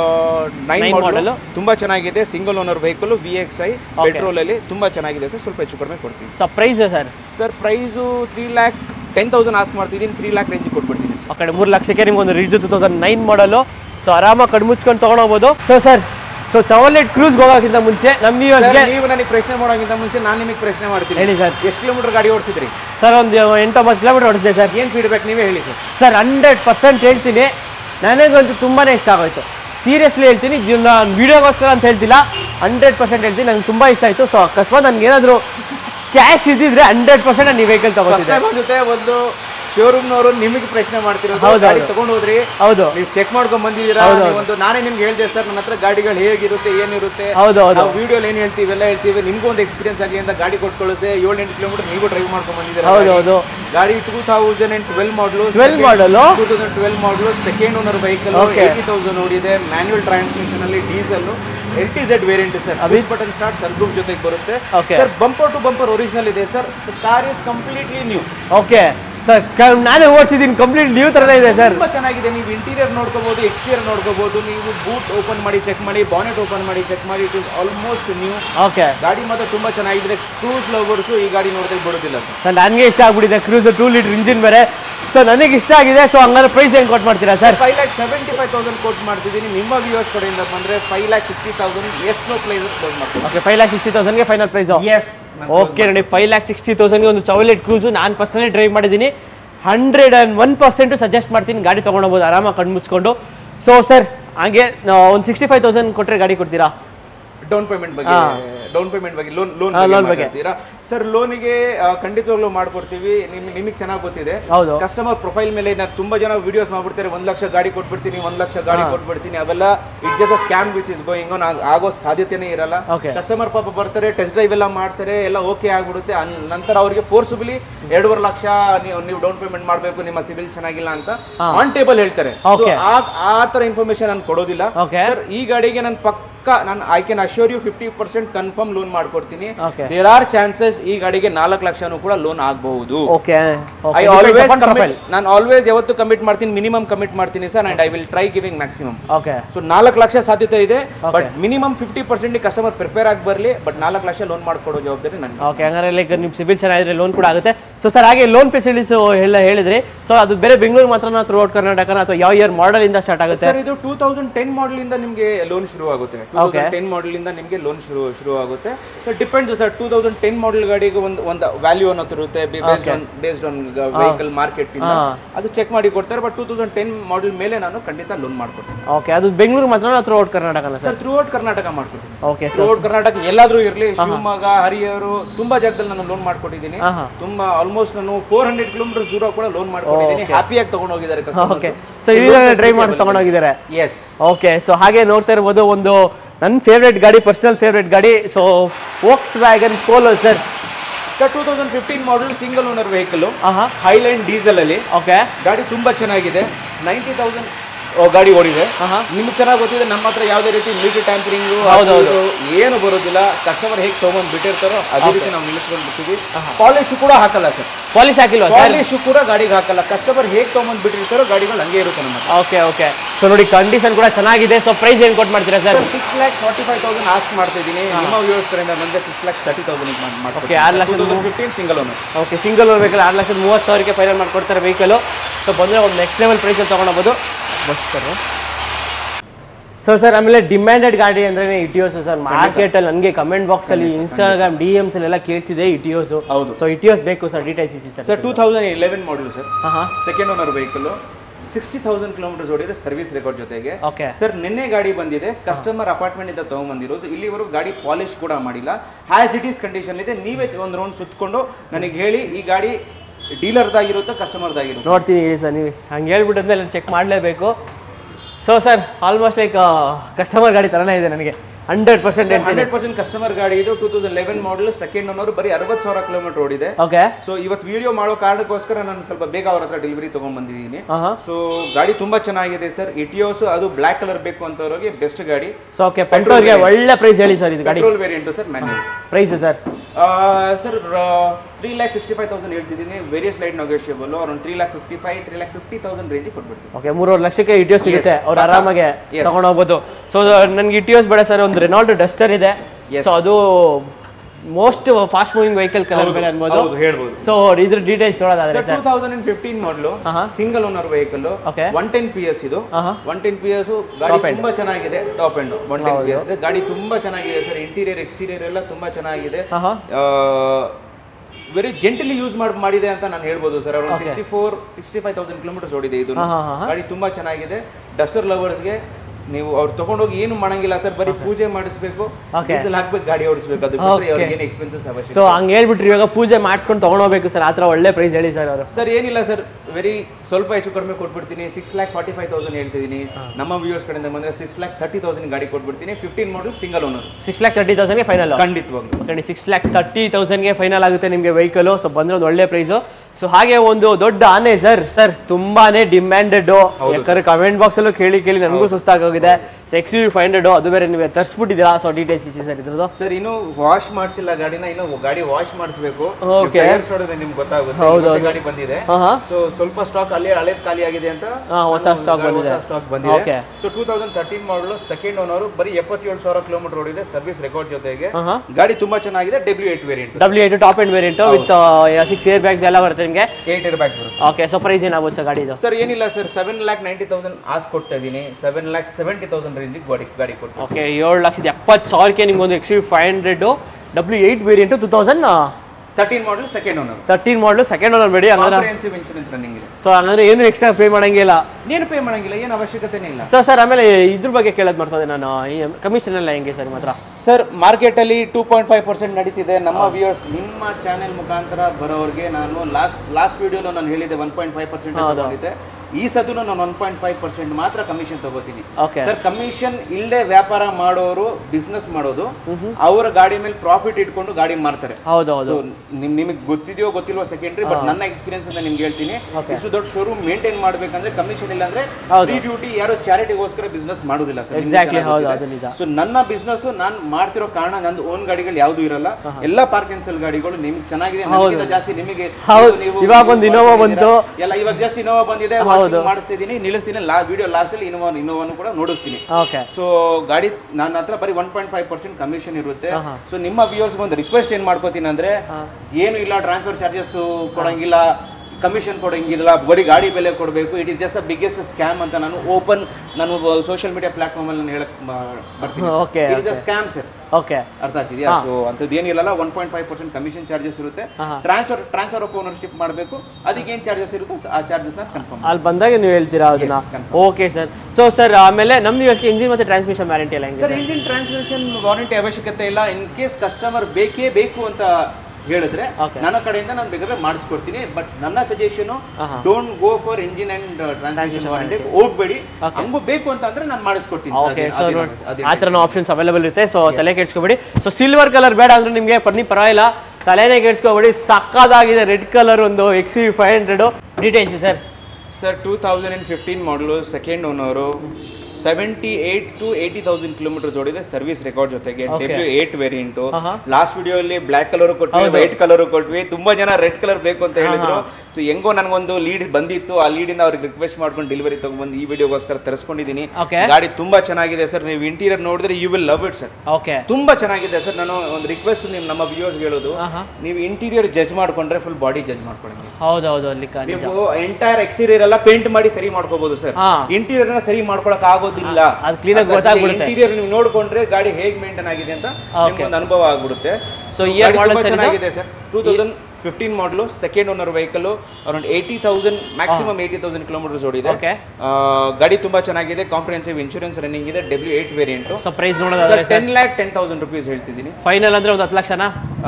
nine Nine model model. ತುಂಬಾ ಚೆನ್ನಾಗಿದೆ single owner vehicle V X I Okay. Petrol ಅಲ್ಲಿ ತುಂಬಾ ಚೆನ್ನಾಗಿದೆ ಸರ್ ಸ್ವಲ್ಪ ಹೆಚ್ಚು ಕಡಿಮೆ ಕೊಡ್ತೀನಿ so price sir sir price three lakh ten thousand ask ಮಾಡ್ತಿದ್ದೀನಿ ತ್ರೀ ಲ್ಯಾಕ್ ರೇಂಜ್ ಕೊಟ್ಬಿಡ್ತೀನಿ ಸರ್ ಆ ಕಡೆ ಮೂರು ಲಕ್ಷಕ್ಕೆ ನಿಮ್ಗೆ ಒಂದು Ritz two thousand nine model so ಆರಾಮಾಗಿ ಕಣ್ಮುಚ್ಕೊಂಡು ತೊಗೊಂಡೋಗ್ಬೋದು ಸೊ ಸರ್ ಸೊ ಚವಲೆಟ್ ಕ್ರೂಸ್ಗೆ ಹೋಗೋಕ್ಕಿಂತ ಮುಂಚೆ ನಮ್ಮ ಸರ್, ವ್ಯೂವರ್ಸ್ಗೆ ನೀವು ನನಗೆ ಪ್ರಶ್ನೆ ಮಾಡೋಕ್ಕಿಂತ ಮುಂಚೆ ನಾನು ನಿಮಗೆ ಪ್ರಶ್ನೆ ಮಾಡ್ತೀನಿ ಹೇಳಿ ಸರ್ ಎಷ್ಟು ಕಿಲೋಮೀಟರ್ ಗಾಡಿ ಓಡಿಸಿದ್ರಿ ಸರ್ ಒಂದು ಎಂಟೊಂಬತ್ತು ಕಿಲೋಮೀಟರ್ ಹೊಡಿಸಿದೆ ಸರ್ ಏನು ಫೀಡ್ಬ್ಯಾಕ್ ನೀವೇ ಹೇಳಿ ಸರ್ ಸರ್ ಹಂಡ್ರೆಡ್ ಪರ್ಸೆಂಟ್ ಹೇಳ್ತೀನಿ ನನಗಂತೂ ತುಂಬಾ ಇಷ್ಟ ಆಗೋಯ್ತು ಸೀರಿಯಸ್ಲಿ ಹೇಳ್ತೀನಿ ಇದನ್ನ ವಿಡಿಯೋಗೋಸ್ಕರ ಅಂತ ಹೇಳ್ತಿಲ್ಲ ಹಂಡ್ರೆಡ್ ಪರ್ಸೆಂಟ್ ಹೇಳ್ತೀನಿ ನಂಗೆ ತುಂಬ ಇಷ್ಟ ಆಯಿತು ಸೊ ಅಕಸ್ಮಾತ್ ನನಗೆ ಏನಾದರೂ ಕ್ಯಾಶ್ ಇದ್ದಿದ್ರೆ ಹಂಡ್ರೆಡ್ ಪರ್ಸೆಂಟ್ ನಾನು ಈ ವೆಹಿಕಲ್ ಫಸ್ಟ್ ತಗೋತಿದ್ದೆ ಟೈಮ್ ಜೊತೆ ಒಂದು ಶೋರೂಮ್ನವರು ನಿಮಗೆ ಪ್ರಶ್ನೆ ಮಾಡ್ತಿರೋದು ಹೌದು, ಗಾಡಿ ಹೌದು. ತಗೊಂಡು ಹೋದ್ರಿ ಹೌದು ನೀವು ಚೆಕ್ ಮಾಡ್ಕೊಂಡ್ ಬಂದಿದ್ದೀರಾ ಹೌದು, ಹೌದು. ಒಂದು ನಾನೇ ನಿಮ್ಗೆ ಹೇಳ್ದೆ ಸರ್ ನನ್ನ ಹತ್ರ ಗಾಡಿಗಳು ಹೇಗಿರುತ್ತೆ ಏನಿರುತ್ತೆ ಹೌದು, ಹೌದು. ನಾವು ವಿಡಿಯೋಲಿ ಏನ್ ಹೇಳ್ತೀವಿ ಎಲ್ಲ ಹೇಳ್ತೀವಿ ನಿಮ್ಗೂ ಒಂದು ಎಕ್ಸ್ಪೀರಿಯನ್ಸ್ ಆಗಲಿ ಅಂತ ಗಾಡಿ ಕೊಟ್ಟು ಕಳಿಸಿದೆ ಏಳು ಎಂಟು ಕಿಲೋಮೀಟರ್ ನೀವು ಡ್ರೈವ್ ಮಾಡ್ಕೊಂಡ್ ಬಂದಿದ್ದೀರಾ ಹೌದು, ಗಾಡಿ. ಹೌದು. ಗಾಡಿ two thousand and twelve model 12 model? Two thousand twelve model second owner vehicle Okay. Eighty thousand ಓಡಿದೆ ಮ್ಯಾನ್ಯುವಲ್ ಟ್ರಾನ್ಸ್ಮಿಷನ್ ಅಲ್ಲಿ diesel L T Z variant sir ಅಭಿ- ಬಟನ್ ಸ್ಟಾರ್ಟ್ ಸನ್ ರೂಫ್ ಜೊತೆಗೆ ಬರುತ್ತೆ Okay. Sir bumper to bumper original ಇದೆ sir car is completely new okay sir ನಾನೇ ಓಡಿಸಿದ್ದೀನಿ ಕಂಪ್ಲೀಟ್ ನ್ಯೂ ಥರನೇ ಇದೆ ಸರ್ ತುಂಬಾ ಚೆನ್ನಾಗಿದೆ ನೀವು ಇಂಟೀರಿಯರ್ ನೋಡ್ಕೋಬಹುದು ಎಕ್ಸ್ಟೀರಿಯರ್ ನೋಡ್ಕೋಬಹುದು ನೀವು ಬೂಟ್ ಓಪನ್ ಮಾಡಿ ಚೆಕ್ ಮಾಡಿ ಬಾನೆಟ್ ಓಪನ್ ಮಾಡಿ ಚೆಕ್ ಮಾಡಿ it is almost new okay ಗಾಡಿ ಮಾತ್ರ ತುಂಬಾ ಚೆನ್ನಾಗಿದೆ ಕ್ರೂಸ್ ಲವರ್ಸ್ ಈ ಗಾಡಿ ನೋಡಿದ್ರೆ ಬಿಡೋದಿಲ್ಲ ಸರ್ ಸರ್ ನನಗೆ ಇಷ್ಟ ಆಗ್ಬಿಟ್ಟಿದೆ ಕ್ರೂಸ್ ಟೂ ಲೀಟರ್ ಇಂಜಿನ್ ಬೇರೆ ಸೊ ನನಗೆ ಇಷ್ಟ ಆಗಿದೆ ಸೊ ಹಂಗಾದ್ರೆ ಪ್ರೈಸ್ ಹೆಂಗೆ ಕೊಟ್ಟು ಮಾಡ್ತೀರಾ sir five lakh seventy five thousand quote ಮಾಡ್ತಿದ್ದೀನಿ ನಿಮ್ಮ ವ್ಯೂವರ್ಸ್ ಕಡೆಯಿಂದ ಬಂದ್ರೆ five lakh sixty thousand yes no place close ಮಾಡ್ತೀನಿ ಓಕೆ ಫೈವ್ ಲ್ಯಾಕ್ ಸಿಕ್ಸ್ಟಿ ತೌಸಂಡ್ಗೆ ಫೈನಲ್ ಪ್ರೈಸು ಎಸ್ ಓಕೆ ನೋಡಿ ಫೈವ್ ಲ್ಯಾಕ್ ಸಿಕ್ಸ್ಟಿ ತೌಸಂಡ್ಗೆ ಒಂದು ಚವಲೆಟ್ ಕ್ರೂಸು ನಾನು ಪರ್ಸನಲಿ ಡ್ರೈವ್ ಮಾಡಿದ್ದೀನಿ hundred and one percent suggest ಮಾಡ್ತೀನಿ ಗಾಡಿ ತೊಗೊಂಡೋಗ್ಬೋದು ಆರಾಮಾಗಿ ಕಣ್ಣು ಮುಚ್ಕೊಂಡು ಸೊ ಸರ್ ಹಾಗೆ ಒಂದು ಸಿಕ್ಸ್ಟಿ ಫೈವ್ ತೌಸಂಡ್ ಕೊಟ್ಟರೆ ಗಾಡಿ ಕೊಡ್ತೀರಾ ಡೌನ್ ಪೇಮೆಂಟ್ ಬಗ್ಗೆ ಹಾ. ಡೌನ್ ಪೇಮೆಂಟ್ ಬಗ್ಗೆ ಲೋನ್ ಲೋನ್ ಹಾ, loan ಬಗ್ಗೆ. ಬಗ್ಗೆ ಸರ್ ಲೋನಿಗೆ ಖಂಡಿತವಾಗ್ಲೂ ಮಾಡ್ಕೊಡ್ತೀವಿ ನಿಮ್ ನಿಮಗೆ ಚೆನ್ನಾಗಿ ಗೊತ್ತಿದೆ ಹೌದು ಕಸ್ಟಮರ್ ಪ್ರೊಫೈಲ್ ಮೇಲೆ ನಾನು ತುಂಬಾ ಜನ ವಿಡಿಯೋಸ್ ಮಾಡ್ಬಿಡ್ತಾರೆ ಒಂದ್ ಲಕ್ಷ ಗಾಡಿ ಕೊಟ್ಬಿಡ್ತೀನಿ ಒಂದ್ ಲಕ್ಷ ಗಾಡಿ ಹಾ. ಕೊಟ್ಬಿಡ್ತೀನಿ ಅವೆಲ್ಲ it just scam which is going on ಆಗೋ ಸಾಧ್ಯತೆನೇ ಇರಲ್ಲ Okay. ಕಸ್ಟಮರ್ ಪಾಪ ಬರ್ತಾರೆ ಟೆಸ್ಟ್ ಡ್ರೈವ್ ಎಲ್ಲ ಮಾಡ್ತಾರೆ ಎಲ್ಲ ಓಕೆ ಆಗ್ಬಿಡುತ್ತೆ ಅನ್- ನಂತರ ಅವರಿಗೆ ಫೋರ್ಸ್ಬಲಿ ಎರಡೂವರೆ ಲಕ್ಷ ನೀವು ನೀವು ಡೌನ್ ಪೇಮೆಂಟ್ ಮಾಡಬೇಕು ನಿಮ್ಮ ಸಿಬಿಲ್ ಚೆನ್ನಾಗಿಲ್ಲ ಅಂತ ಹಾ. ಆನ್ ಟೇಬಲ್ ಹೇಳ್ತಾರೆ So, Okay. ಆ- ಆ ತರ ಇನ್ಫಾರ್ಮೇಶನ್ ನಾನು ಕೊಡೋದಿಲ್ಲ Okay. ಸರ್ ಈ ಗಾಡಿಗೆ ನಾನು ಪಕ್ಕ ನಾನು I can assure you fifty percent confirm loan ಮಾಡ್ಕೊಡ್ತೀನಿ Okay. ದೇರ್ ಆರ್ ಚಾನ್ಸಸ್ ಈ ಗಾಡಿಗೆ ನಾಲ್ಕು ಲಕ್ಷನೂ ಕೂಡ ಲೋನ್ ಆಗಬಹುದು ಓಕೆ ಐ ಆಲ್ವೇಸ್ ನಾನು ಆಲ್ವೇಸ್ ಯಾವತ್ತು ಕಮಿಟ್ ಮಾಡ್ತೀನಿ ಮಿನಿಮಮ್ ಕಮಿಟ್ ಮಾಡ್ತೀನಿ sir and I will try giving maximum okay so ನಾಲ್ಕು ಲಕ್ಷ ಸಾಧ್ಯತೆ ಇದೆ Okay. But minimum fifty percent customer prepare ಆಗಿ ಬರಲಿ ಬಟ್ ನಾಲ್ಕು ಲಕ್ಷ ಲೋನ್ ಮಾಡ್ಕೊಡೋ ಜವಾಬ್ದಾರಿ ನನಗೆ ಓಕೆ ಹಂಗಾರೆ ಲೈಕ್ ನಿಮ್ಮ ಸಿಬಿಲ್ ಚೆನ್ನಾಗಿದ್ರೆ ಲೋನ್ ಕೂಡ ಆಗುತ್ತೆ ಸೊ ಸರ್ ಹಾಗೆ ಲೋನ್ ಫೆಸಿಲಿಟೀಸ್ ಎಲ್ಲ ಹೇಳಿದ್ರಿ ಸೊ ಅದು ಬೇರೆ ಬೆಂಗಳೂರು ಮಾತ್ರ ಥ್ರೂ ಔಟ್ ಕರ್ನಾಟಕನ ಅಥವಾ ಯಾವ ಇಯರ್ ಮಾಡಲ್ ಇಂದ ಸ್ಟಾರ್ಟ್ ಆಗುತ್ತೆ ಸರ್ ಇದು ಟೂ ತೌಸಂಡ್ ಟೆನ್ ಮಾಡಲ್ ಇಂದ ನಿಮಗೆ ಲೋನ್ ಶುರು ಆಗುತ್ತೆ ಟೂ ತೌಸಂಡ್ ಟೆನ್ ಮಾಡಲ್ ಇಂದ ನಿಮಗೆ ಲೋನ್ ಶುರು ಶುರು ಆಗುತ್ತೆ so depends sir two thousand ten model ಗಾಡಿಗೆ ಒಂದು ಒಂದು ವ್ಯಾಲ್ಯೂ ಅನ್ನೋದು ಇರುತ್ತೆ based on based on vehicle market ಇಂದ ಹಾ. ಅದು ಚೆಕ್ ಮಾಡಿ ಕೊಡ್ತಾರೆ but two thousand ten model ಮೇಲೆ ನಾನು ಖಂಡಿತ ಲೋನ್ ಮಾಡ್ಕೊಡ್ತೀನಿ ಓಕೆ ಅದು ಬೆಂಗಳೂರು ಮಾತ್ರ ಥ್ರೂ ಔಟ್ ಕರ್ನಾಟಕನ sir sir throughout Karnataka ಮಾಡ್ಕೊಡ್ತೀನಿ ಓಕೆ ಥ್ರೂ ಔಟ್ ಕರ್ನಾಟಕ ಎಲ್ಲಾದ್ರೂ ಇರಲಿ ಶಿವಮೊಗ್ಗ ಹರಿಹರು ತುಂಬಾ ಜಾಗದಲ್ಲಿ ನಾನು ಲೋನ್ ಮಾಡ್ಕೊಟ್ಟಿದ್ದೀನಿ ಹಾಂ ಹಾಂ ತುಂಬಾ ಆಲ್ಮೋಸ್ಟ್ ನಾನು ಫೋರ್ ಹಂಡ್ರೆಡ್ ಕಿಲೋಮೀಟರ್ಸ್ ದೂರ ಕೂಡ ಲೋನ್ ಮಾಡ್ಕೊಂಡಿದ್ದೀನಿ ಹ್ಯಾಪಿಯಾಗಿ ತಗೊಂಡು ಹೋಗಿದ್ದಾರೆ ಓಕೆ ಸೊ ಇಲ್ಲಿಂದ ಡ್ರೈವ್ ಮಾಡಿ ತಗೊಂಡೋಗಿದ್ದಾರೆ ಎಸ್ ಓಕೆ ಸೊ ಹಾಗೆ ನೋಡ್ತಾ ಇರ್ಬೋದು ಒಂದು ನನ್ನ ಫೇವ್ರೆಟ್ ಗಾಡಿ ಪರ್ಸನಲ್ ಫೇವ್ರೆಟ್ ಗಾಡಿ so Volkswagen Polo sir sir two thousand fifteen model single owner vehicle ಆಹಾ ಹೈಲೈನ್ ಡೀಸೆಲ್ ಅಲ್ಲಿ ಓಕೆ ಗಾಡಿ ತುಂಬಾ ಚೆನ್ನಾಗಿದೆ ನೈಂಟಿ ತೌಸಂಡ್ ಗಾಡಿ ಓಡಿದೆ ಆಹಾ ನಿಮ್ಗೆ ಚೆನ್ನಾಗಿ ಗೊತ್ತಿದೆ ನಮ್ಮ ಹತ್ರ ಯಾವುದೇ ರೀತಿ ಮಿಲಿಟರಿ ಟ್ಯಾಂಪರಿಂಗು ಹೌದೌದು. ಏನು ಬರೋದಿಲ್ಲ ಕಸ್ಟಮರ್ ಹೇಗೆ ತಗೊಂಡ್ ಬಿಟ್ಟಿರ್ತಾರೋ ಅದೇ ರೀತಿ ನಾವು ನಿಲ್ಲಿಸ್ಕೊಂಡು ಬಿಡ್ತೀವಿ ಪಾಲಿಶ್ ಕೂಡ ಹಾಕಲ್ಲ ಸರ್ ಪಾಲಿಶ್ ಹಾಕಿಲ್ವಾ ಸರ್ ಪಾಲಿಶ್ ಕೂಡ ಗಾಡಿಗೆ ಹಾಕಲ್ಲ ಕಸ್ಟಮರ್ ಹೇಗೆ ತಗೊಂಡ್ ಬಿಟ್ಟಿರ್ತಾರೋ ಗಾಡಿಗಳು ಹಂಗೆ ಇರುತ್ತೆ ನಮ್ಮ ಹತ್ರ ಓಕೆ ಓಕೆ ಸೊ ನೋಡಿ ಕಂಡೀಷನ್ ಕೂಡ ಚೆನ್ನಾಗಿದೆ ಸೊ ಪ್ರೈಸ್ ಏನು ಕೊಟ್ಟು ಮಾಡ್ತೀರಾ sir six lakh forty five thousand ask ಮಾಡ್ತಾ ಇದ್ದೀನಿ ನಿಮ್ಮ ವ್ಯೂವರ್ಸ್ ಕಡೆಯಿಂದ ಬಂದ್ರೆ six lakh thirty thousand Okay, ಆರು ಲಕ್ಷದ ಮಾಡ್ತೀನಿ fifteen single owner okay single own vehicle ಆರು ಲಕ್ಷದ ಮೂವತ್ತು ಸಾವಿರಕ್ಕೆ ಫೈನಲ್ ಮಾಡ್ಕೊಡ್ತಾರೆ ವೆಹಿಕಲು ಸೊ ಬಂದರೆ ಒಂದು ನೆಕ್ಸ್ಟ್ ಲೆವೆಲ್ ಪ್ರೈಸಲ್ಲಿ ತೊಗೊಂಡೋಗ್ಬೋದು ಬಸ್ಕರು ಸೊ ಸರ್ ಆಮೇಲೆ ಡಿಮ್ಯಾಂಡೆಡ್ ಗಾಡಿ ಅಂದ್ರೆ ಇಟಿಯೋಸ್ ಸರ್ ಮಾರ್ಕೆಟಲ್ಲಿ ನನಗೆ ಕಮೆಂಟ್ ಬಾಕ್ಸಲ್ಲಿ ಇನ್ಸ್ಟಾಗ್ರಾಮ್ ಡಿ ಎಮ್ಸ್ ಎಲ್ಲ ಕೇಳ್ತಿದೆ ಇಟಿಯೋಸು ಹೌದು. ಸೊ ಇಟಿಯೋಸ್ ಬೇಕು sir details is sir sir two thousand eleven model sir ಹಾಂ ಹಾಂ second owner vehicle sixty thousand kilometres ಓಡಿದೆ ಸರ್ವಿಸ್ ರೆಕಾರ್ಡ್ ಜೊತೆಗೆ ಓಕೆ ಸರ್ ನಿನ್ನೆ ಗಾಡಿ ಬಂದಿದೆ ಕಸ್ಟಮರ್ ಅಪಾರ್ಟ್ಮೆಂಟ್ ಇಂದ ತಗೊಂಡ್ಬಂದಿರೋದು ಇಲ್ಲಿವರೆಗೂ ಗಾಡಿ ಪಾಲಿಶ್ ಕೂಡ ಮಾಡಿಲ್ಲ ಹ್ಯಾಸ್ ಇಟ್ ಈಸ್ ಕಂಡೀಷನ್ ಇದೆ ನೀವೇ ಒಂದು ರೌಂಡ್ ಸುತ್ಕೊಂಡು ನನಗೆ ಹೇಳಿ ಈ ಗಾಡಿ ಡೀಲರ್ದಾಗಿರುತ್ತಾ ಕಸ್ಟಮರ್ದಾಗಿರುತ್ತೆ ನೋಡ್ತೀನಿ ಹೇಳಿ ಸರ್ ನೀವು ಹಂಗೆ ಹೇಳ್ಬಿಟ್ಟಿದ್ಮೇಲೆ ಚೆಕ್ ಮಾಡಲೇಬೇಕು so sir almost like customer ಗಾಡಿ ಥರನೇ ಇದೆ ನನಗೆ hundred percent hundred percent customer ಗಾಡಿ ಇದು two thousand eleven model second owner ಬರೀ ಅರವತ್ತು ಸಾವಿರ ಕಿಲೋಮೀಟರ್ ಓಡಿದೆ ಓಕೆ ಸೊ ಇವತ್ತು ವಿಡಿಯೋ ಮಾಡೋ ಕಾರಣಕ್ಕೋಸ್ಕರ ನಾನು ಸ್ವಲ್ಪ ಬೇಗ ಅವ್ರ ಹತ್ರ ಡೆಲಿವರಿ ತೊಗೊಂಡ್ ಬಂದಿದ್ದೀನಿ ಹಾಂ ಹಾಂ ಸೊ ಗಾಡಿ ತುಂಬಾ ಚೆನ್ನಾಗಿದೆ ಸರ್ ಇಟಿಯೋಸ್ ಅದು ಬ್ಲ್ಯಾಕ್ ಕಲರ್ ಬೇಕು ಅಂತವ್ರಿಗೆ ಬೆಸ್ಟ್ ಗಾಡಿ ಸೊ ಓಕೆ ಪೆಟ್ರೋಲ್ಗೆ ಒಳ್ಳೆ ಪ್ರೈಸ್ ಹೇಳಿ ಸರ್ ಇದು ಗಾಡಿ petrol variant sir manual price sir sir three lakh sixty five thousand ಹೇಳ್ತಿದ್ದೀನಿ various light negotiable around three lakh fifty five three lakh fifty thousand ರೇಂಜಿಗೆ ಕೊಟ್ಬಿಡ್ತೀನಿ ಓಕೆ ಮೂರುವರೆ ಲಕ್ಷಕ್ಕೆ ಇಟಿಯೋಸ್ ಸಿಗುತ್ತೆ Yes, ಅವ್ರು ಪಕ್ಕ. ಆರಾಮಾಗೆ Yes. ತಗೊಂಡು ಹೋಗ್ಬೋದು ಸೊ ನನಗೆ ಇಟಿಯೋಸ್ ಬೇಡ ಸರ್ ಒಂದು ರೆನಾಲ್ಡ್ ಡಸ್ಟರ್ ಇದೆ Yes. ಸೊ ಅದು most fast moving vehicle colour ಹೌದು, ಮೇಲೆ ಅನ್ಬೋದು ಹೌದು, ಹೇಳ್ಬೋದು. ಸೊ ಇದ್ರ ಡೀಟೇಲ್ಸ್ ನೋಡೋದಾದ್ರೆ sir two thousand and fifteen model ಆಹಾ. Single owner vehicle Okay. One ten P S ಇದು ಆಹಾ. ಒನ್ ಟೆನ್ ಪಿ ಎಸ್ ಗಾಡಿ Top end. ತುಂಬಾ ಚೆನ್ನಾಗಿದೆ top end one ten P S ಇದೆ ಗಾಡಿ ತುಂಬಾ ಚೆನ್ನಾಗಿದೆ ಸರ್ ಇಂಟೀರಿಯರ್ ಎಕ್ಸ್ಟೀರಿಯರ್ ಎಲ್ಲ ತುಂಬಾ ಚೆನ್ನಾಗಿದೆ ಆಹಾ. ವೆರಿ ಜೆಂಟಲಿ ಯೂಸ್ ಮಾಡಿ ಮಾಡಿದೆ ಅಂತ ನಾನು ಹೇಳ್ಬೋದು sir around Okay. Sixty four sixty five thousand kilometres ಓಡಿದೆ ಇದು ಆಹಾ, ಆಹಾ. ಗಾಡಿ ತುಂಬಾ ಚೆನ್ನಾಗಿದೆ ಡಸ್ಟರ್ ಲವರ್ಸ್ಗೆ ನೀವು ಅವ್ರು ತಗೊಂಡೋಗಿ ಏನು ಮಾಡಂಗಿಲ್ಲ ಸರ್ ಬರೀ ಪೂಜೆ ಮಾಡಿಸ್ಬೇಕು Okay. ಡೀಸೆಲ್ ಹಾಕ್ಬೇಕು ಗಾಡಿ ಓಡಿಸ್ಬೇಕು ಅದು ಬಿಟ್ಟರೆ Okay. ಅವ್ರಿಗೆ ಏನು ಎಕ್ಸ್ಪೆನ್ಸಸ್ ಅವಶ್ಯಕ ಸೊ ಹಂಗೆ ಹೇಳ್ಬಿಟ್ರಿ ಇವಾಗ ಪೂಜೆ ಮಾಡಿಸ್ಕೊಂಡು ತಗೊಂಡೋಗ್ಬೇಕು ಸರ್ ಆ ಥರ ಒಳ್ಳೆ ಪ್ರೈಸ್ ಹೇಳಿ ಸರ್ ಅವರು ಸರ್ ಏನಿಲ್ಲ ಸರ್ ವೆರಿ ಸ್ವಲ್ಪ ಹೆಚ್ಚು ಕಡಿಮೆ ಕೊಟ್ಬಿಡ್ತೀನಿ six lakh forty five thousand ಹೇಳ್ತಿದ್ದೀನಿ ನಮ್ಮ ವ್ಯೂವರ್ಸ್ ಕಡೆಯಿಂದ ಬಂದ್ರೆ ಸಿಕ್ಸ್ ಲ್ಯಾಕ್ ತರ್ಟಿ ತೌಸಂಡ್ ಗಾಡಿ ಕೊಟ್ಬಿಡ್ತೀನಿ fifteen model single owner six lakh thirty ತೌಸಂಡ್ಗೆ ಫೈನಲ್ ಖಂಡಿತವಾಗ್ಲು ಓಕೆ ಸಿಕ್ಸ್ ಲ್ಯಾಕ್ ತರ್ಟಿ ತೌಸಂಡ್ಗೆ ಫೈನಲ್ ಆಗುತ್ತೆ ನಿಮಗೆ ವೆಹಿಕಲ್ ಸೊ ಬಂದ್ರೆ ಒಂದು ಒಳ್ಳೆ ಪ್ರೈಸು ಸೊ ಹಾಗೆ ಒಂದು ದೊಡ್ಡ ಆನೆ ಸರ್ ಸರ್ ತುಂಬಾನೇ ಡಿಮ್ಯಾಂಡೆಡ್ ಯಾಕಂದ್ರೆ ಕಮೆಂಟ್ ಬಾಕ್ಸ್ ಅಲ್ಲೂ ಕೇಳಿ ಕೇಳಿ ನನಗೂ ಸುಸ್ತಾಗೋಗಿದೆ so X U five hundred ಅದು ಬೇರೆ ನೀವು ತರಿಸ್ಬಿಟ್ಟಿದ್ದೀರಾ ಸೊ ಡೀಟೇಲ್ಸ್ ಇಸಿ ಸರ್ ಇದ್ರದ್ದು ಸರ್ ಇನ್ನು ವಾಶ್ ಮಾಡಿಸಿಲ್ಲ ಗಾಡಿನ ಇನ್ನು ಗಾಡಿ ವಾಶ್ ಮಾಡಿಸ್ಬೇಕು Okay. ಟೈರ್ಸ್ ಹೊಡೆದ್ರೆ ನಿಮ್ಗೆ ಗೊತ್ತಾಗುತ್ತೆ ಹೌದು, ಇವತ್ತೇ ಹೌದು. ಗಾಡಿ ಬಂದಿದೆ ಹಾಂ ಹಾಂ ಸೊ ಸ್ವಲ್ಪ ಸ್ಟಾಕ್ ಅಲ್ಲೇ ಹಳೇದ್ ಖಾಲಿ ಆಗಿದೆ ಅಂತ ಹಾ, ಹೊಸ ನಾನು stock ಗಾಡಿ- ಬಂದಿದೆ. ಹೊಸ ಸ್ಟಾಕ್ ಬಂದಿದೆ Okay. So two thousand thirteen model second owner ಬರೀ ಎಪ್ಪತ್ತೇಳು ಸಾವಿರ ಕಿಲೋಮೀಟರ್ ಓಡಿದೆ ಸರ್ವಿಸ್ ರೆಕಾರ್ಡ್ ಜೊತೆಗೆ ಹಾಂ ಹಾಂ ಗಾಡಿ ತುಂಬಾ ಚೆನ್ನಾಗಿದೆ W eight variant W eight top end variant with six air bags ಎಲ್ಲ ಬರುತ್ತೆ ನಿಮಗೆ ಏಟ್ ಇಯರ್ ಬ್ಯಾಗ್ಸ್ ಬರುತ್ತೆ ಓಕೆ ಸೊ ಪ್ರೈಸ್ ಏನಾಗುತ್ತೆ ಸರ್ ಗಾಡಿದು ಸರ್ ಏನಿಲ್ಲ sir seven lakh ninety thousand ask ಕೊಡ್ತಾ ಇದ್ದೀನಿ ಸೆವೆನ್ ಲ್ಯಾಕ್ ಸೆವೆಂಟಿ ತೌಸಂಡ್ ರೇಂಜಿಗೆ ಗಾಡಿ ಗಾಡಿ ಕೊಟ್ಟು ಓಕೆ ಏಳು ಲಕ್ಷದ ಎಪ್ಪತ್ತು ಸಾವಿರಕ್ಕೆ ನಿಮ್ಗೊಂದು X U five hundred W eight variant two thousand thirteen model second owner thirteen model second owner ಬೇಡಿ ಹಂಗಂದ್ರೆ ಕಾಂಪ್ರಿಹೆನ್ಸಿವ್ ಇನ್ಶೂರೆನ್ಸ್ ರನ್ನಿಂಗ್ ಇದೆ ಸೊ ಹಂಗಂದ್ರೆ ಏನು ಎಕ್ಸ್ಟ್ರಾ ಪೇ ಮಾಡಂಗಿಲ್ಲ ಏನು ಪೇ ಮಾಡಂಗಿಲ್ಲ ಏನು ಅವಶ್ಯಕತೆನೇ ಇಲ್ಲ ಸರ್ ಸರ್ ಆಮೇಲೆ ಇದ್ರ ಬಗ್ಗೆ ಕೇಳೋದು ಮಾಡ್ತದೆ ನಾನು ಈ ಕಮಿಷನ್ ಎಲ್ಲ ಹೆಂಗೆ ಸರ್ ಮಾತ್ರ ಸರ್ ಮಾರ್ಕೆಟ್ ಅಲ್ಲಿ ಟೂ ಪಾಯಿಂಟ್ ಫೈವ್ ಪರ್ಸೆಂಟ್ ನಡೀತಿದೆ ನಮ್ಮ ವ್ಯೂಯರ್ಸ್ ನಿಮ್ಮ ಚಾನೆಲ್ ಮುಖಾಂತರ ಬರೋರಿಗೆ ನಾನು ಲಾಸ್ಟ್ ಲಾಸ್ಟ್ ವಿಡಿಯೋలో ನಾನು ಹೇಳಿದೆ ಒನ್ ಪಾಯಿಂಟ್ ಫೈವ್ ಪರ್ಸೆಂಟ್ ತಗೊಂಡಿದ್ದೆ ಈ ಸತು ನಾನು ಒನ್ ಪಾಯಿಂಟ್ ಫೈವ್ ಪರ್ಸೆಂಟ್ ಮಾತ್ರ ಕಮಿಷನ್ ತಗೋತೀನಿ ಓಕೆ ಸರ್ ಕಮಿಷನ್ ಇಲ್ಲದೆ ವ್ಯಾಪಾರ ಮಾಡೋರು ಬಿಸ್ನೆಸ್ ಮಾಡೋದು ಅವರ ಗಾಡಿ ಮೇಲೆ ಪ್ರಾಫಿಟ್ ಇಟ್ಕೊಂಡು ಗಾಡಿ ಮಾರ್ತಾರೆ ಹೌದು ಹೌದು ಸೊ ನಿಮ್ ನಿಮಗೆ ಗೊತ್ತಿದೆಯೋ ಗೊತ್ತಿಲ್ವೋ ಸೆಕೆಂಡ್ರಿ ಬಟ್ ನನ್ನ ಎಕ್ಸ್ಪೀರಿಯನ್ಸ್ ಅಂತ ನಿಮ್ಗೆ ಹೇಳ್ತೀನಿ ಇಷ್ಟು ದೊಡ್ಡ ಶೋರೂಮ್ ಮೇಂಟೈನ್ ಮಾಡ್ಬೇಕಂದ್ರೆ ಕಮಿಷನ್ ಇಲ್ಲ ಅಂದ್ರೆ ಹೌದು. ಫ್ರೀ ಡ್ಯೂಟಿ ಯಾರು ಚಾರಿಟಿಗೋಸ್ಕರ ಬಿಸ್ನೆಸ್ ಮಾಡೋದಿಲ್ಲ ಸರ್ Exactly, ಹೌದು, ಅದು ನಿಜ. ಸೊ ನನ್ನ ಬಿಸ್ನೆಸ್ ನಾನು ಮಾಡ್ತಿರೋ ಕಾರಣ ನಂದು ಓನ್ ಗಾಡಿಗಳು ಯಾವ್ದು ಇರಲ್ಲ ಎಲ್ಲ ಪಾರ್ಕ್ ಅಂಡ್ ಸೆಲ್ ಗಾಡಿಗಳು ನಿಮ್ಗೆ ಚೆನ್ನಾಗಿದೆ ನನಗಿಂತ ಜಾಸ್ತಿ ನಿಮಗೆ ಹೌದು, ನೀವು ಇವಾಗ ನೀವು ಒಂದು Innova ಮಾಡ್ಕೊಂಡಿದ್ದೀರಾ. ಬಂತು. ಎಲ್ಲ ಇವಾಗ ಜಸ್ಟ್ ಇನೋವಾ ಬಂದಿದೆ ವಾಷಿಂಗ್ ಮಾಡಿಸ್ತಿದ್ದೀನಿ ನಿಲ್ಲಿಸ್ತೀನಿ ಲಾ ವಿಡಿಯೋ ಲಾಸ್ಟ್ ಅಲ್ಲಿ ಇನೋವಾ ಇನೋವಾನು ಕೂಡ ನೋಡಿಸ್ತೀನಿ ಓಕೆ ಸೊ ಗಾಡಿ ನನ್ನ ಹತ್ರ ಬರೀ one point five percent commission ಇರುತ್ತೆ ಸೊ ನಿಮ್ಮ ವ್ಯೂವರ್ಸ್ ಒಂದು ರಿಕ್ವೆಸ್ಟ್ ಏನ್ ಮಾಡ್ಕೋತೀನಿ ಅಂದ್ರೆ ಏನು ಇಲ್ಲ ಟ್ರಾನ್ಸ್ಫರ್ ಚಾರ್ಜಸ್ ಕೊಡಂಗಿಲ್ಲ ಕಮಿಷನ್ ಕೊಡಂಗಿಲ್ಲ ಬರೀ ಗಾಡಿ ಬೆಲೆ ಕೊಡಬೇಕು it is just a biggest scam ಅಂತ ನಾನು ಓಪನ್ ನಾನು ಸೋಷಿಯಲ್ ಮೀಡಿಯಾ ಪ್ಲಾಟ್ಫಾರ್ಮ್ ಅಲ್ಲಿ ನಾನು ಹೇಳಕ್ ಬ- ಬರ್ತೀನಿ Okay, it is a scam sir okay ಅರ್ಥ ಆಗ್ತಿದೆಯಾ ಸೊ ಅಂಥದ್ದು ಏನಿಲ್ಲ one point five percent commission charges ಇರುತ್ತೆ ಹಾ, ಹಾ. ಟ್ರಾನ್ಸ್ಫರ್ ಟ್ರಾನ್ಸ್ಫರ್ ಆಫ್ ಓನರ್ಶಿಪ್ ಮಾಡಬೇಕು ಅದಕ್ಕೆ ಏನು ಚಾರ್ಜಸ್ ಇರುತ್ತೋ ಆ ಚಾರ್ಜಸ್ನ ಕನ್ಫರ್ಮ್ ಅಲ್ಲಿ ಬಂದಾಗ ನೀವು ಹೇಳ್ತೀರಾ ಅದನ್ನ Yes, confirm. Okay sir so sir ಆಮೇಲೆ ನಮ್ಮ ಯೂಸ್ಗೆ ಇಂಜಿನ್ ಮತ್ತೆ ಟ್ರಾನ್ಸ್ಮಿಷನ್ ವ್ಯಾರಂಟಿ ಎಲ್ಲ ಹೆಂಗೆ ಸರ್ ಇಂಜಿನ್ ಟ್ರಾನ್ಸ್ಮಿಷನ್ ವಾರಂಟಿ ಅವಶ್ಯಕತೆ ಇಲ್ಲ ಇನ್ ಕೇಸ್ ಕಸ್ಟಮರ್ ಬೇಕೇ ಬೇಕು ಅಂತ ಹೇಳಿದ್ರೆ Okay. ನನ್ನ ಕಡೆಯಿಂದ ನಾನು ಬೇಕಾದ್ರೆ ಮಾಡಿಸ್ಕೊಡ್ತೀನಿ ಬಟ್ ನನ್ನ ಸಜೆಷನ್ ಆಹಾ. Don't go for engine and transmission warranty ಹೋಗ್ಬೇಡಿ Okay. ಹಂಗೂ ಬೇಕು ಅಂತ ಅಂದ್ರೆ ನಾನು ಮಾಡಿಸ್ಕೊಡ್ತೀನಿ sir. ಓಕೆ ಅದೇ- ಸೊ ಅದೇ- ಅದೇ- ಆ ಥರನೂ ಆಪ್ಷನ್ಸ್ ಅವೈಲೇಬಲ್ ಇರುತ್ತೆ ಸೊ ತಲೆ ಕೆಡ್ಸ್ಕೊಬೇಡಿ ಸೊ ಸಿಲ್ವರ್ ಕಲರ್ ಬೇಡ ಅಂದ್ರೆ ನಿಮಗೆ ಪರ್ನಿ ಪರವಾಗಿಲ್ಲ ತಲೆನೇ ಕೆಡ್ಸ್ಕೊಬೇಡಿ ಸಕ್ಕದಾಗಿದೆ ರೆಡ್ ಕಲರ್ ಒಂದು X V five hundred details sir sir two thousand and fifteen model second owner seventy eight to eighty thousand kilometres ಓಡಿದೆ ಸರ್ವಿಸ್ ರೆಕಾರ್ಡ್ ಜೊತೆಗೆ Okay. ಡೆಬ್ಲ್ಯೂ ಏಟ್ ವೇರಿಯಂಟು ಆಹಾ. ಲಾಸ್ಟ್ ವಿಡಿಯೋಲಿ ಬ್ಲಾಕ್ ಕಲರ್ ಕೊಟ್ವಿ ಹೌದು. ವೈಟ್ ಕಲರ್ ಕೊಟ್ವಿ ತುಂಬಾ ಜನ ರೆಡ್ ಕಲರ್ ಬೇಕು ಅಂತ ಹೇಳಿದ್ರು ಸೊ ಹೆಂಗೋ ನನಗೊಂದು ಲೀಡ್ ಬಂದಿತ್ತು ಆ ಲೀಡಿಂದ ಅವ್ರಿಗೆ ರಿಕ್ವೆಸ್ಟ್ ಮಾಡ್ಕೊಂಡು ಡೆಲಿವರಿ ತಗೊಂಡ್ಬಂದು ಈ ವಿಡಿಯೋಗೋಸ್ಕರ ತರಿಸ್ಕೊಂಡಿದ್ದೀನಿ ಓಕೆ ಗಾಡಿ ತುಂಬಾ ಚೆನ್ನಾಗಿದೆ ಸರ್ ನೀವು ಇಂಟೀರಿಯರ್ ನೋಡಿದ್ರೆ you will love it sir okay ತುಂಬಾ ಚೆನ್ನಾಗಿದೆ ಸರ್ ನಾನು ಒಂದು ರಿಕ್ವೆಸ್ಟ್ ನಿಮ್ ನಮ್ಮ ವ್ಯೂವರ್ಸ್ಗೆ ಹೇಳೋದು ಆಹಾ. ನೀವು ಇಂಟೀರಿಯರ್ ಜಡ್ಜ್ ಮಾಡ್ಕೊಂಡ್ರೆ ಫುಲ್ ಬಾಡಿ ಜಡ್ಜ್ ಮಾಡ್ಕೊಳಂಗೆ ಹೌದು ಹೌದು ಅಲ್ಲಿ ಕ- ನಿಜ ನೀವು ಎಂಟೈರ್ ಎಕ್ಸ್ಟೀರಿಯರ್ ಎಲ್ಲ ಪೇಂಟ್ ಮಾಡಿ ಸರಿ ಮಾಡ್ಕೋಬಹುದು ಸರ್ ಹಾ. ಇಂಟೀರಿಯರ್ ನ ಸರಿ ಮಾಡ್ಕೊಳಕ್ ಆಗೋದಿಲ್ಲ ಅದ್ clean ಆಗಿ ಗೊತ್ತಾಗ್ಬಿಡುತ್ತೆ. ಇಂಟೀರಿಯರ್ ನೀವು ನೋಡ್ಕೊಂಡ್ರೆ ಗಾಡಿ ಹೇಗ್ ಮೇಂಟೈನ್ ಆಗಿದೆ ಅಂತ ನಿಮ್ಗೆ ಒಂದು ಅನುಭವ ಆಗ್ಬಿಡುತ್ತೆ So, So, year ಗಾಡಿ model ತುಂಬಾ sir ಇದು? ಚೆನ್ನಾಗಿದೆ sir two thousand fifteen model second owner vehicle around eighty thousand maximum eighty thousand kilometres ಓಡಿದೆ ಓಕೆ ಆ, ಗಾಡಿ ತುಂಬಾ ಚೆನ್ನಾಗಿದೆ ಕಾಂಪ್ರಿಹೆನ್ಸಿವ್ ಇನ್ಶೂರೆನ್ಸ್ ರನ್ನಿಂಗ್ ಇದೆ W eight variant so price ನೋಡೋದಾದ್ರೆ sir ten lakh ten thousand rupees ಹೇಳ್ತಿದ್ದೀನಿ ಫೈನಲ್ ಅಂದ್ರೆ ಒಂದು ಹತ್ತು ಲಕ್ಷನಾ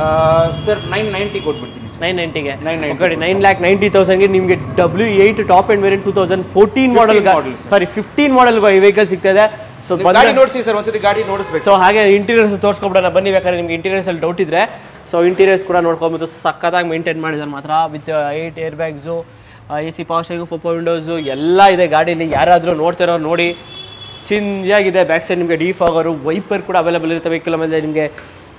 ಸರ್ ನೈನ್ ನೈಂಟಿ ಕೊಟ್ಬಿಡ್ತೀನಿ ಸರ್ ನೈನ್ ನೈಂಟಿಗೆ 990. ಕಡೆ ನೈನ್ ಲ್ಯಾಕ್ ನೈಂಟಿ ತೌಸಂಡ್ಗೆ ನಿಮಗೆ W eight top and variant two thousand fourteen model 15 model, sir. Sorry fifteen model vehicle ಸಿಗ್ತದೆ ಸೊ ನೀವು ಗಾಡಿ ನೋಡಿಸಿ ಸರ್ ಒಂದ್ಸತಿ ಗಾಡಿ ನೋಡಿಸ್ಬೇಕು ಸೊ ಹಾಗೆ ಇಂಟೀರಿಯರ್ಸ್ ತೋರಿಸ್ಕೊಬಿಡೋಣ ಬನ್ನಿ ಬೇಕಾದ್ರೆ ನಿಮ್ಗೆ ಇಂಟೀರಿಯರ್ಸ್ ಅಲ್ಲಿ ಡೌಟ್ ಇದ್ರೆ ಸೊ ಇಂಟೀರಿಯರ್ಸ್ ಕೂಡ ನೋಡ್ಕೊಬೋದು ಸಕ್ಕತ್ತಾಗಿ ಮೇಂಟೈನ್ ಮಾಡಿದ್ದಾರೆ ಮಾತ್ರ with eight air bags A C power steering ಫೋಪೋ ವಿಂಡೋಸು ಎಲ್ಲ ಇದೆ ಗಾಡೀಲಿ ಯಾರಾದರೂ ನೋಡ್ತಿರೋ ನೋಡಿ ಚಿಂದಿಯಾಗಿದೆ ಬ್ಯಾಕ್ ಸೈಡ್ ನಿಮಗೆ ಡೀಫ್ ಆಗೋರು ವೈಪರ್ ಕೂಡ ಅವೈಲೇಬಲ್ ಇರುತ್ತೆ ವೆಹಿಕಲ್ ಮೇಲೆ ನಿಮಗೆ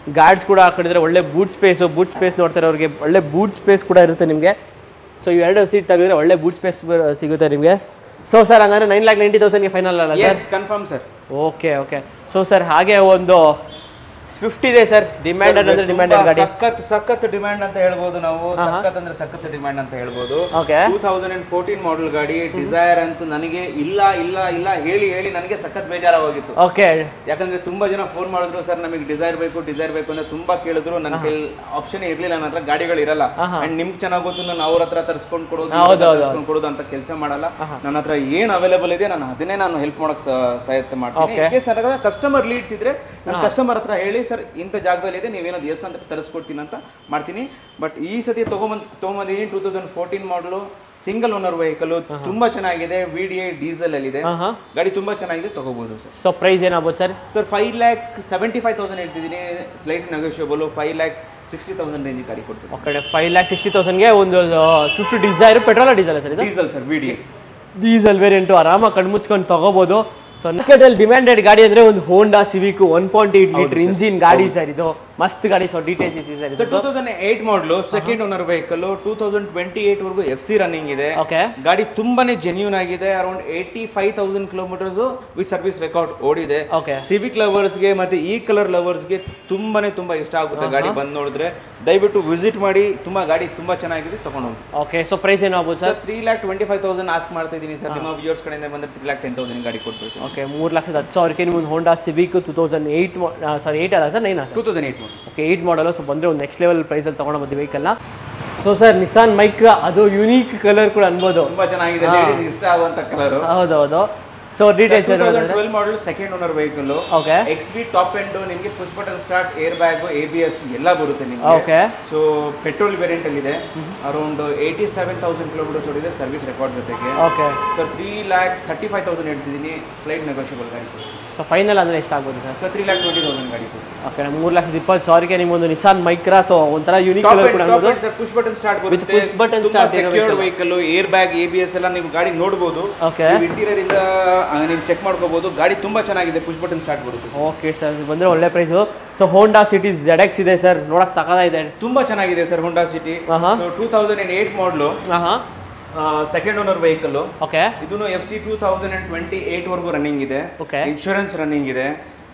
ಗಾರ್ಡ್ಸ್ ಕೂಡ ಹಾಕೊಂಡಿದ್ರೆ ಒಳ್ಳೆ ಬೂಟ್ ಸ್ಪೇಸು ಬೂಟ್ ಸ್ಪೇಸ್ ನೋಡ್ತಾರೆ ಅವ್ರಿಗೆ ಒಳ್ಳೆ ಬೂಟ್ ಸ್ಪೇಸ್ ಕೂಡ ಇರುತ್ತೆ ನಿಮಗೆ ಸೊ ಇವೆರಡು ಸೀಟ್ ತೆಗೆದ್ರೆ ಒಳ್ಳೆ ಬೂಟ್ ಸ್ಪೇಸ್ ಸಿಗುತ್ತೆ ನಿಮಗೆ ಸೊ ಸರ್ ಹಂಗಂದ್ರೆ ನೈನ್ ಲ್ಯಾಕ್ ನೈಂಟಿ ತೌಸಂಡ್ಗೆ ಫೈನಲ್ ಅಲ್ಲ sir yes confirm sir okay okay so sir ಹಾಗೆ ಒಂದು ಸ್ವಿಫ್ಟ್ ಇದೆ ಸರ್ ಡಿಮ್ಯಾಂಡೆಡ್ ಅಂದ್ರೆ ಡಿಮ್ಯಾಂಡೆಡ್ ಗಾಡಿ ಸಖತ್ ಸಖತ್ ಡಿಮ್ಯಾಂಡ್ ಅಂತ ಹೇಳ್ಬೋದು ನಾವು ಸಖತ್ ಅಂದ್ರೆ ಸಖತ್ ಡಿಮ್ಯಾಂಡ್ ಅಂತ ಹೇಳ್ಬೋದು okay two thousand and fourteen model ಗಾಡಿ ಡಿಸೈರ್ ಅಂತೂ ನನಗೆ ಇಲ್ಲ ಇಲ್ಲ ಇಲ್ಲ ಹೇಳಿ ಹೇಳಿ ನನಗೆ ಸಖತ್ ಬೇಜಾರಾಗೋಗಿತ್ತು ಓಕೆ ಯಾಕಂದ್ರೆ ತುಂಬಾ ಜನ ಫೋನ್ ಮಾಡಿದ್ರು ಸರ್ ನಮಗೆ ಡಿಸೈರ್ ಬೇಕು ಡಿಸೈರ್ ಬೇಕು ಅಂತ ತುಂಬಾ ಕೇಳಿದ್ರು ನನ್ನ ಕೈಲಿ ಆಪ್ಷನ್ ಇರ್ಲಿಲ್ಲ ನನ್ನ ಹತ್ರ ಗಾಡಿಗಳು ಇರಲ್ಲ ಅಂಡ್ ನಿಮ್ಗೆ ಚೆನ್ನಾಗ್ ಗೊತ್ತು ನಾನು ಅವ್ರ ಹತ್ರ ತರಿಸ್ಕೊಂಡು ಕೊಡೋದು ಇವ್ರ ಹತ್ರ ತರಿಸ್ಕೊಂಡು ಕೊಡೋದು ಅಂತ ಕೆಲಸ ಮಾಡಲ್ಲ ನನ್ನ ಹತ್ರ ಏನ್ ಅವೈಲೇಬಲ್ ಇದೆ ನಾನು ಅದನ್ನೇ ನಾನು ಹೆಲ್ಪ್ ಮಾಡಕ್ ಸ- ಸಹಾಯತೆ ಮಾಡ್ತೀನಿ ಇನ್ ಕೇಸ್ ನನಗೆ ಕಸ್ಟಮರ್ ಲೀಡ್ಸ್ ಇದ್ರೆ ನಾನು ಕಸ್ಟಮರ್ ಹತ್ರ ಹೇಳಿ ಸರ್ ಇಂಥ ಜಾಗದಲ್ಲಿ ಇದೆ ನೀವೇನೋದು ಎಸ್ ಅಂತ ತರಿಸ್ಕೊಡ್ತೀನಿ ಅಂತ ಮಾಡ್ತೀನಿ ಬಟ್ ಈ ಸತಿ ತಗೊಂಬಂದ್ ತಗೊಂಬಂದಿದ್ದೀನಿ two thousand fourteen model single owner vehicle ತುಂಬಾ ಚೆನ್ನಾಗಿದೆ ವಿ ಡಿ ಐ ಡೀಸೆಲ್ ಅಲ್ಲಿ ಇದೆ ಹಾಂ ಹಾಂ ಗಾಡಿ ತುಂಬಾ ಚೆನ್ನಾಗಿದೆ ತಗೋಬಹುದು ಸರ್ ಸೊ ಪ್ರೈಸ್ ಏನಾಗ್ಬೋದು sir sir five lakh seventy five thousand ಹೇಳ್ತಿದ್ದೀನಿ slight negotiable five lakh sixty thousand range ಗಾಡಿ ಕೊಡ್ತೀನಿ ಆ ಕಡೆ ಫೈವ್ ಲ್ಯಾಕ್ ಸಿಕ್ಸ್ಟಿ ತೌಸಂಡ್ಗೆ ಒಂದು Swift Dzire petrol diesel sir ಇದು diesel sir V D diesel variant ಆರಾಮಾಗಿ ಕಣ್ಮುಚ್ಕೊಂಡು ತಗೋಬೋದು ಸೊ ಮಾರ್ಕೆಟಲ್ಲಿ ಡಿಮ್ಯಾಂಡೆಡ್ ಗಾಡಿ ಅಂದ್ರೆ ಒಂದು Honda Civic one point eight litre engine ಗಾಡಿ ಸರ್ ಇದು ಮಸ್ತ್ ಗಾಡಿ ಸೊ ಡೀಟೇಲ್ಸ್ ಇದೆ sir sir two thousand eight model second owner vehicle two thousand twenty eight ವರ್ಗೂ ಎಫ್ ಸಿ ರನ್ನಿಂಗ್ ಇದೆ ಓಕೆ ಗಾಡಿ ತುಂಬಾನೇ ಜೆನ್ಯೂನ್ ಆಗಿದೆ around eighty five thousand kilometres with service record ಓಡಿದೆ ಓಕೆ ಸಿವಿಕ್ ಲವರ್ಸ್ಗೆ ಮತ್ತೆ ಈ ಕಲರ್ ಲವರ್ಸ್ಗೆ ತುಂಬಾನೇ ತುಂಬಾ ಇಷ್ಟ ಆಗುತ್ತೆ ಗಾಡಿ ಬಂದು ನೋಡಿದ್ರೆ ದಯವಿಟ್ಟು ವಿಸಿಟ್ ಮಾಡಿ ತುಂಬಾ ಗಾಡಿ ತುಂಬಾ ಚೆನ್ನಾಗಿದೆ ತಗೊಂಡು ಹೋಗಿ ಓಕೆ ಸೊ ಪ್ರೈಸ್ ಏನಾಗ್ಬೋದು sir sir three lakh twenty five thousand ask ಮಾಡ್ತಾ ಇದ್ದೀನಿ ಸರ್ ನಿಮ್ಮ ವ್ಯೂರ್ಸ್ ಕಡೆಯಿಂದ ಬಂದ್ರೆ ತ್ರೀ ಲ್ಯಾಕ್ ಟೆನ್ ತೌಸಂಡ್ ಗಾಡಿ ಕೊಟ್ಬಿಡ್ತೀನಿ ಓಕೆ ಮೂರು ಲಕ್ಷದ ಹತ್ತು ಸಾವಿರಕ್ಕೆ ನಿಮ್ಗೆ Honda Civic two thousand eight sorry eight ಅಲ್ಲ sir nine sir two thousand eight ಮಾಡಿ ಓಕೆ ಏಯ್ಟ್ ಮಾಡಲು ಸೊ ಬಂದರೆ ಒಂದು ನೆಕ್ಸ್ಟ್ ಲೆವೆಲ್ ಪ್ರೈಸಲ್ಲಿ ತೊಗೊಂಡು ಬಂದು ವೆಹಿಕಲ್ನ ಸೊ ಸರ್ ನಿಸಾನ್ ಮೈಕ್ರಾ ಅದು ಯುನೀಕ್ ಕಲರ್ ಕೂಡ ಅನ್ಬೋದು ತುಂಬಾ ಚೆನ್ನಾಗಿದೆ ಲೇಡೀಸ್ ಇಷ್ಟ ಆಗುವಂತ ಕಲರ್ ಹೌದೌದು so details twelve model second owner vehicle okay X V top end ನಿಮಗೆ push button start air bag A B S ಎಲ್ಲ ಬರುತ್ತೆ ನಿಮಗೆ ಓಕೆ ಸೊ ಪೆಟ್ರೋಲ್ ವೇರಿಯಂಟ್ ಅಲ್ಲಿ ಇದೆ around eighty seven thousand kilometres ಓಡಿದೆ ಸರ್ವಿಸ್ ರೆಕಾರ್ಡ್ ಜೊತೆಗೆ okay sir three lakh thirty five thousand ಹೇಳ್ತಿದ್ದೀನಿ ಸ್ಲೈಟ್ ನೆಗೋಷಿಯಬಲ್ ಗಾಡಿ ಸೊ ಫೈನಲ್ ಅಂದರೆ ಎಷ್ಟಾಗ್ಬೋದು sir sir three lakh twenty thousand ಗಾಡಿ ಕೊಡಿ ಓಕೆ ಮೂರು ಲಕ್ಷದ ಇಪ್ಪತ್ತು ಸಾವಿರಕ್ಕೆ ನಿಮ್ಮೊಂದು ನಿಸಾನ್ ಮೈಕ್ರಾ ಸೊ ಒಂಥರ ಯೂನಿಕ್ ಟಾಪ್ ಕಲರ್ ಕೂಡ ಅನ್ಬೋದು sir push button start With ಬರುತ್ತೆ push button start ಇರೋ secured vehicle air bag A B S ಎಲ್ಲ ನೀವು ಗಾಡಿ ನೋಡಬಹುದು ಓಕೆ ಇಂಟೀರಿಯರ್ ಇಂದ ನೀವು ಚೆಕ್ ಮಾಡ್ಕೋಬಹುದು ಗಾಡಿ ತುಂಬಾ ಚೆನ್ನಾಗಿದೆ ಪುಷ್ ಬಟನ್ ಸ್ಟಾರ್ಟ್ ಬರುತ್ತೆ sir. ಓಕೆ ಸರ್ ಬಂದರೆ ಒಳ್ಳೆ price so Honda City Z X ಇದೆ ಸರ್ ನೋಡಕ್ಕೆ ಸಖತ್ತಾಗಿದೆ ತುಂಬಾ ಚೆನ್ನಾಗಿದೆ ಸರ್ ಹೋಂಡಾ ಸಿಟಿ ಆಹಾ. So two thousand and eight model ಹಾಂ ಹಾಂ ಸೆಕೆಂಡ್ ಓನರ್ ವೆಹಿಕಲ್ ಓಕೆ ಇದನ್ನು F C two thousand and twenty eight ವರ್ಗೂ ರನ್ನಿಂಗ್ ಇದೆ ಓಕೆ ಇನ್ಶೂರೆನ್ಸ್ ರನ್ನಿಂಗ್ ಇದೆ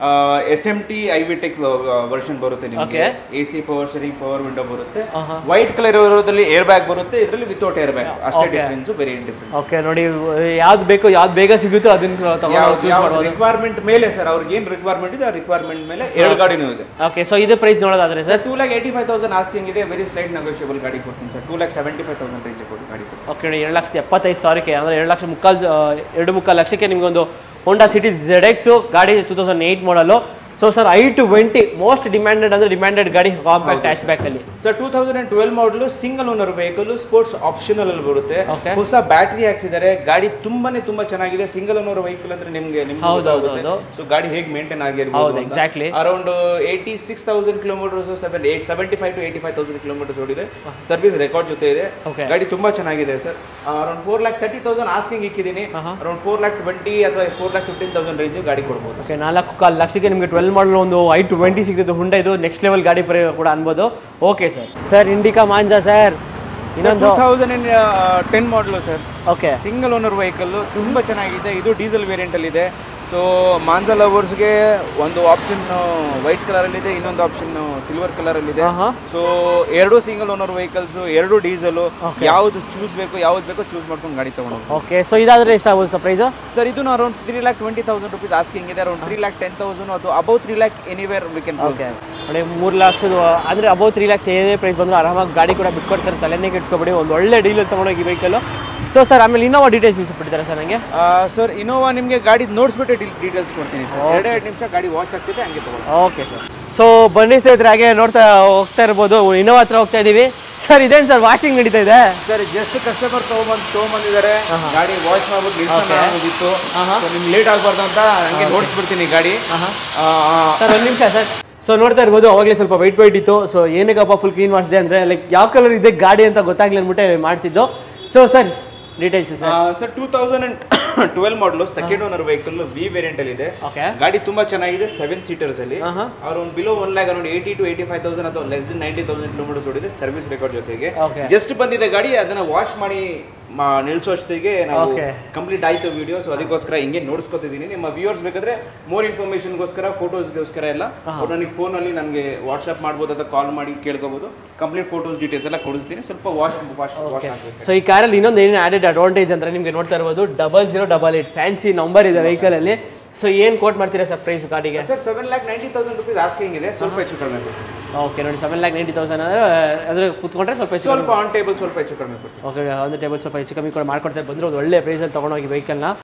S M T I V tech version ಬರುತ್ತೆ ನಿಮಗೆ Okay. A C power steering power window ಬರುತ್ತೆ ಆಹಾ. ವೈಟ್ ಕಲರ್ ಇರೋದ್ರಲ್ಲಿ ಏರ್ ಬ್ಯಾಗ್ ಬರುತ್ತೆ ಇದರಲ್ಲಿ ವಿತೌಟ್ ಏರ್ ಬ್ಯಾಗ್ ಅಷ್ಟೇ Okay. Difference variant difference okay ನೋಡಿ ಯಾವ್ದು ಬೇಕು ಯಾವ್ದು ಬೇಗ ಸಿಗುತ್ತೋ ಅದನ್ನ ತಗೊಂಡು ಚೂಸ್ ಮಾಡ್ಬೋದು ರಿಕ್ವೈರ್ಮೆಂಟ್ ಮೇಲೆ ಸರ್ ಅವ್ರಿಗೆ ಏನು ರಿಕ್ವೈರ್ಮೆಂಟ್ ಇದೆ ಆ ರಿಕ್ವೈರ್ಮೆಂಟ್ ಮೇಲೆ ಎರಡು ಗಾಡಿನೂ ಇದೆ ಓಕೆ ಸೊ ಇದು ಪ್ರೈಸ್ ನೋಡೋದಾದ್ರೆ sir sir two lakh eighty five thousand asking ಇದೆ ವೆರಿ ಸ್ಲೈಟ್ ನೆಗೋಷಿಯಬಲ್ ಗಾಡಿ ಕೊಡ್ತೀನಿ sir two lakh seventy five thousand range ಕೊಡಿ ಗಾಡಿ ಕೊಡಿ ಓಕೆ ನೋಡಿ ಎರಡು ಲಕ್ಷದ ಎಪ್ಪತ್ತೈದು ಸಾವಿರಕ್ಕೆ ಅಂದರೆ ಎರಡು ಲಕ್ಷ ಮುಕ್ಕಾಲು ಆ, ಎರಡು ಮುಕ್ಕಾಲು ಲಕ್ಷಕ್ಕೆ ನಿಮಗೊಂದು ಹೋಂಡಾ ಸಿಟಿ ಜೆಡ್ ಎಕ್ಸು ಗಾಡಿ ಟೂ ತೌಸಂಡ್ ಏಯ್ಟ್ ಮಾಡಲು so sir I two twenty most demanded ಅಂದರೆ ಡಿಮ್ಯಾಂಡೆಡ್ ಗಾಡಿ ಕಾಂಪ್ಯಾಕ್ಟ್ ಹ್ಯಾಚ್ ಬ್ಯಾಕಲ್ಲಿ sir two thousand and twelve model single owner vehicle sports optional ಅಲ್ಲಿ ಬರುತ್ತೆ Okay. ಹೊಸ ಬ್ಯಾಟರಿ ಹಾಕ್ಸಿದ್ದಾರೆ ಗಾಡಿ ತುಂಬಾನೇ ತುಂಬಾ ಚೆನ್ನಾಗಿದೆ ಸಿಂಗಲ್ ಓನರ್ ವೆಹಿಕಲ್ ಅಂದ್ರೆ ನಿಮ್ಗೆ ನಿಮ್ಗೆ ಹೌದು, ಹೌದು, ಗೊತ್ತಾಗುತ್ತೆ ಹೌದು. ಸೊ ಗಾಡಿ ಹೇಗೆ ಮೇಂಟೈನ್ ಹೌದು, ಆಗಿರ್ಬೋದು exactly. Around eighty six thousand kilometres seven eight seventy five to eighty five thousand kilometres ಓಡಿದೆ ಸರ್ವಿಸ್ ರೆಕಾರ್ಡ್ ಜೊತೆ ಇದೆ Okay. ಗಾಡಿ ತುಂಬಾ ಚೆನ್ನಾಗಿದೆ sir around four lakh thirty thousand asking ಇಕ್ಕಿದ್ದೀನಿ ಆಹಾ. ಅರೌಂಡ್ ಫೋರ್ ಲ್ಯಾಕ್ ಟ್ವೆಂಟಿ ಅಥವಾ four lakh fifteen thousand range ಗಾಡಿ ಕೊಡ್ಬೋದು ಓಕೆ ನಾಲ್ಕು ಕಾಲು ಲಕ್ಷಕ್ಕೆ ನಿಮಗೆ ಟ್ವೆಲ್ ಮಾಡಲ್ ಒಂದು ಐ ಟು ಟ್ವೆಂಟಿ ಸಿಗ್ತಿದ್ದು ಹುಂಡ ಇದು ನೆಕ್ಸ್ಟ್ ಲೆವೆಲ್ ಗಾಡಿ ಪರಿ ಕೂಡ ಅನ್ಬೋದು okay sir sir Indica Manza sir ಇನ್ನೊಂದು two thousand and ten model sir okay single owner vehicle ತುಂಬ ಚೆನ್ನಾಗಿದೆ ಇದು ಡೀಸೆಲ್ ವೇರಿಯಂಟಲ್ಲಿ ಇದೆ ಸೊ ಮಾಂಜಾ ಲವರ್ಸ್ಗೆ ಒಂದು ಆಪ್ಷನ್ ವೈಟ್ ಕಲರಲ್ಲಿದೆ ಇನ್ನೊಂದು ಆಪ್ಷನ್ ಸಿಲ್ವರ್ ಕಲರಲ್ಲಿದೆ ಹಾಂ ಹಾಂ ಸೊ ಎರಡು ಸಿಂಗಲ್ ಓನರ್ ವೆಹಿಕಲ್ಸ್ ಎರಡು ಡೀಸೆಲು Okay. ಯಾವ್ದು ಚೂಸ್ ಬೇಕು ಯಾವ್ದು ಬೇಕೋ ಚೂಸ್ ಮಾಡ್ಕೊಂಡು ಗಾಡಿ ತಗೊಂಡು ಓಕೆ ಸೊ ಇದಾದರೆ ಎಷ್ಟಾಗ್ಬೋದು ಸರ್ ಪ್ರೈಸು ಸರ್ ಇದು around three lakh twenty thousand rupees asking ಇದೆ around three lakh ten thousand ಅದು above three lakh anywhere we can okay ನೋಡಿ ಮೂರು ಲಕ್ಷದ ಅಂದರೆ ಅಬೌವ್ ತ್ರೀ ಲ್ಯಾಕ್ಸ್ ಏನೇ ಪ್ರೈಸ್ ಬಂದರೂ ಆರಾಮಾಗಿ ಗಾಡಿ ಕೂಡ ಬಿಟ್ಕೊಡ್ತಾರೆ ತಲೆನೇ ಕೆಡ್ಸ್ಕೊಬೇಡಿ ಒಂದು ಒಳ್ಳೆ ಡೀಲ್ ತೊಗೊಂಡೋಗಿ ವೆಹಿಕಲ್ ಸೊ ಸರ್ ಆಮೇಲೆ ಇನ್ನೋವಾ ಡೀಟೇಲ್ಸ್ ಇಷ್ಟಪಡ್ತಾರೆ ಸರ್ ನನಗೆ ಸರ್ ಇನೋವಾ ನಿಮಗೆ ಗಾಡಿ ನೋಡಿಸ್ಬಿಟ್ಟು ಡೀಟೇಲ್ಸ್ ಕೊಡ್ತೀನಿ ಸರ್ ಎರಡೆರಡು ನಿಮಿಷ ಗಾಡಿ ವಾಶ್ ಆಗ್ತಿದೆ ಹಂಗೆ ತಗೊಳ್ಳಿ ಓಕೆ ಸರ್ ಸೊ ಬನ್ನಿ ಸ್ನೇಹಿತರೆ ಹಾಗೆ ನೋಡ್ತಾ ಹೋಗ್ತಾ ಇರ್ಬೋದು ಇನ್ನೋವಾ ಹತ್ರ ಹೋಗ್ತಾ ಇದ್ದೀವಿ ಸರ್ ಇದೇನು ಸರ್ ವಾಷಿಂಗ್ ನಡೀತಾ ಇದೆ ಸರ್ ಜಸ್ಟ್ ಕಸ್ಟಮರ್ ತಗೊಂಬಂದು ತಗೊಂಬಂದಿದ್ದಾರೆ ಗಾಡಿ ವಾಶ್ ಮಾಡ್ಬಿಟ್ಟು ನಿಲ್ಸೋಣ ಅನ್ನೋದಿತ್ತು ಆಹಾ. ಸೊ ನಿಮ್ಗೆ ಲೇಟ್ ಆಗ್ಬಾರ್ದು ಅಂತ ಹಂಗೆ ನೋಡಿಸ್ಬಿಡ್ತೀನಿ ಗಾಡಿ ಆಹಾ. ಆ, ಸರ್ ಒಂದು ನಿಮಿಷ ಸರ್ ಸೊ ನೋಡ್ತಾ ಇರ್ಬೋದು ಅವಾಗಲೇ ಸ್ವಲ್ಪ ವೈಟ್ ವೈಟ್ ಇತ್ತು ಸೊ ಏನಕ್ಕಪ್ಪ ಫುಲ್ ಕ್ಲೀನ್ ಮಾಡಿಸಿದೆ ಅಂದರೆ ಲೈಕ್ ಯಾವ ಕಲರ್ ಇದೆ ಗಾಡಿ ಅಂತ ಗೊತ್ತಾಗ್ಲಿ ಅಂದ್ಬಿಟ್ಟೆ ಮಾಡಿಸಿದ್ದು so sir details sir sir two thousand and twelve model second owner vehicle V variant ಅಲ್ಲಿ ಇದೆ ಓಕೆ ಗಾಡಿ ತುಂಬಾ ಚೆನ್ನಾಗಿದೆ ಸೆವೆನ್ ಸೀಟರ್ಸ್ ಅಲ್ಲಿ ಹಾಂ ಹಾಂ ಅವ್ರು ಒಂದು below one lakh around eighty to eighty five thousand ಅಥವಾ less than ninety thousand kilometres ಓಡಿದೆ ಸರ್ವಿಸ್ ರೆಕಾರ್ಡ್ ಜೊತೆಗೆ ಓಕೆ ಜಸ್ಟ್ ಬಂದಿದೆ ಗಾಡಿ ಅದನ್ನ ವಾಶ್ ಮಾಡಿ ಮಾ- ನಿಲ್ಸೋ ಅಷ್ಟೊತ್ತಿಗೆ ನಾವು Okay. ಕಂಪ್ಲೀಟ್ ಆಯ್ತು ವಿಡಿಯೋ ಸೊ ಅದಕ್ಕೋಸ್ಕರ ಹಿಂಗೆ ನೋಡಿಸ್ಕೊತಿದ್ದೀನಿ ನಿಮ್ಮ ವ್ಯೂವರ್ಸ್ ಬೇಕಾದ್ರೆ ಮೋರ್ ಇನ್ಫಾರ್ಮೇಷನ್ಗೋಸ್ಕರ ಫೋಟೋಸ್ಗೋಸ್ಕರ ಎಲ್ಲ ಅವ್ರು ನನಗೆ ಫೋನಲ್ಲಿ ನನಗೆ ವಾಟ್ಸ್ಆಪ್ ಮಾಡ್ಬೋದು ಅಥವಾ ಕಾಲ್ ಮಾಡಿ ಕೇಳ್ಕೋಬೋದು ಕಂಪ್ಲೀಟ್ ಫೋಟೋಸ್ ಡೀಟೇಲ್ಸ್ ಎಲ್ಲ ಕೊಡಿಸ್ತೀನಿ ಸ್ವಲ್ಪ ವಾಶ್ ವಾಶ್ ವಾಶ್ ಆಗಬೇಕು ಸೊ ಈ ಕಾರಲ್ಲಿ ಇನ್ನೊಂದು ಏನೇನು ಆಡೆಡ್ ಅಡ್ವಾಂಟೇಜ್ ಅಂದ್ರೆ ನಿಮಗೆ ನೋಡ್ತಾ ಇರ್ಬೋದು double zero double eight fancy number ಇದೆ vehicle ಅಲ್ಲಿ ಸೊ ಏನು ಕೋಟ್ ಮಾಡ್ತೀರಾ ಸರ್ ಪ್ರೈಸ್ ಗಾಡಿಗೆ sir seven lakh ninety thousand rupees asking ಇದೆ ಸ್ವಲ್ಪ ಹೆಚ್ಚು ಕಡಿಮೆ ಕೊಡ್ತೀನಿ. ಓಕೆ ನೋಡಿ ಸೆವೆನ್ ಲ್ಯಾಕ್ ನೈಂಟಿ ತೌಸಂಡ್ ಅಂದರೆ ಅದ್ರ ಕೂತ್ಕೊಂಡ್ರೆ ಸ್ವಲ್ಪ ಹೆಚ್ಚು ಸ್ವಲ್ಪ ಆನ್ ಟೇಬಲ್ ಸ್ವಲ್ಪ ಹೆಚ್ಚು ಕಡಿಮೆ ಕೊಡ್ತೀನಿ ಓಕೆ ಒಂದು ಟೇಬಲ್ ಸ್ವಲ್ಪ ಹೆಚ್ಚು ಕಮ್ಮಿ ಕೂಡ ಮಾಡ್ಕೊಡ್ತಾರೆ ಬಂದರೆ ಒಂದು ಒಳ್ಳೆ ಪ್ರೈಸಲ್ಲಿ ತೊಗೊಂಡೋಗಿ ವೆಹಿಕಲ್ನ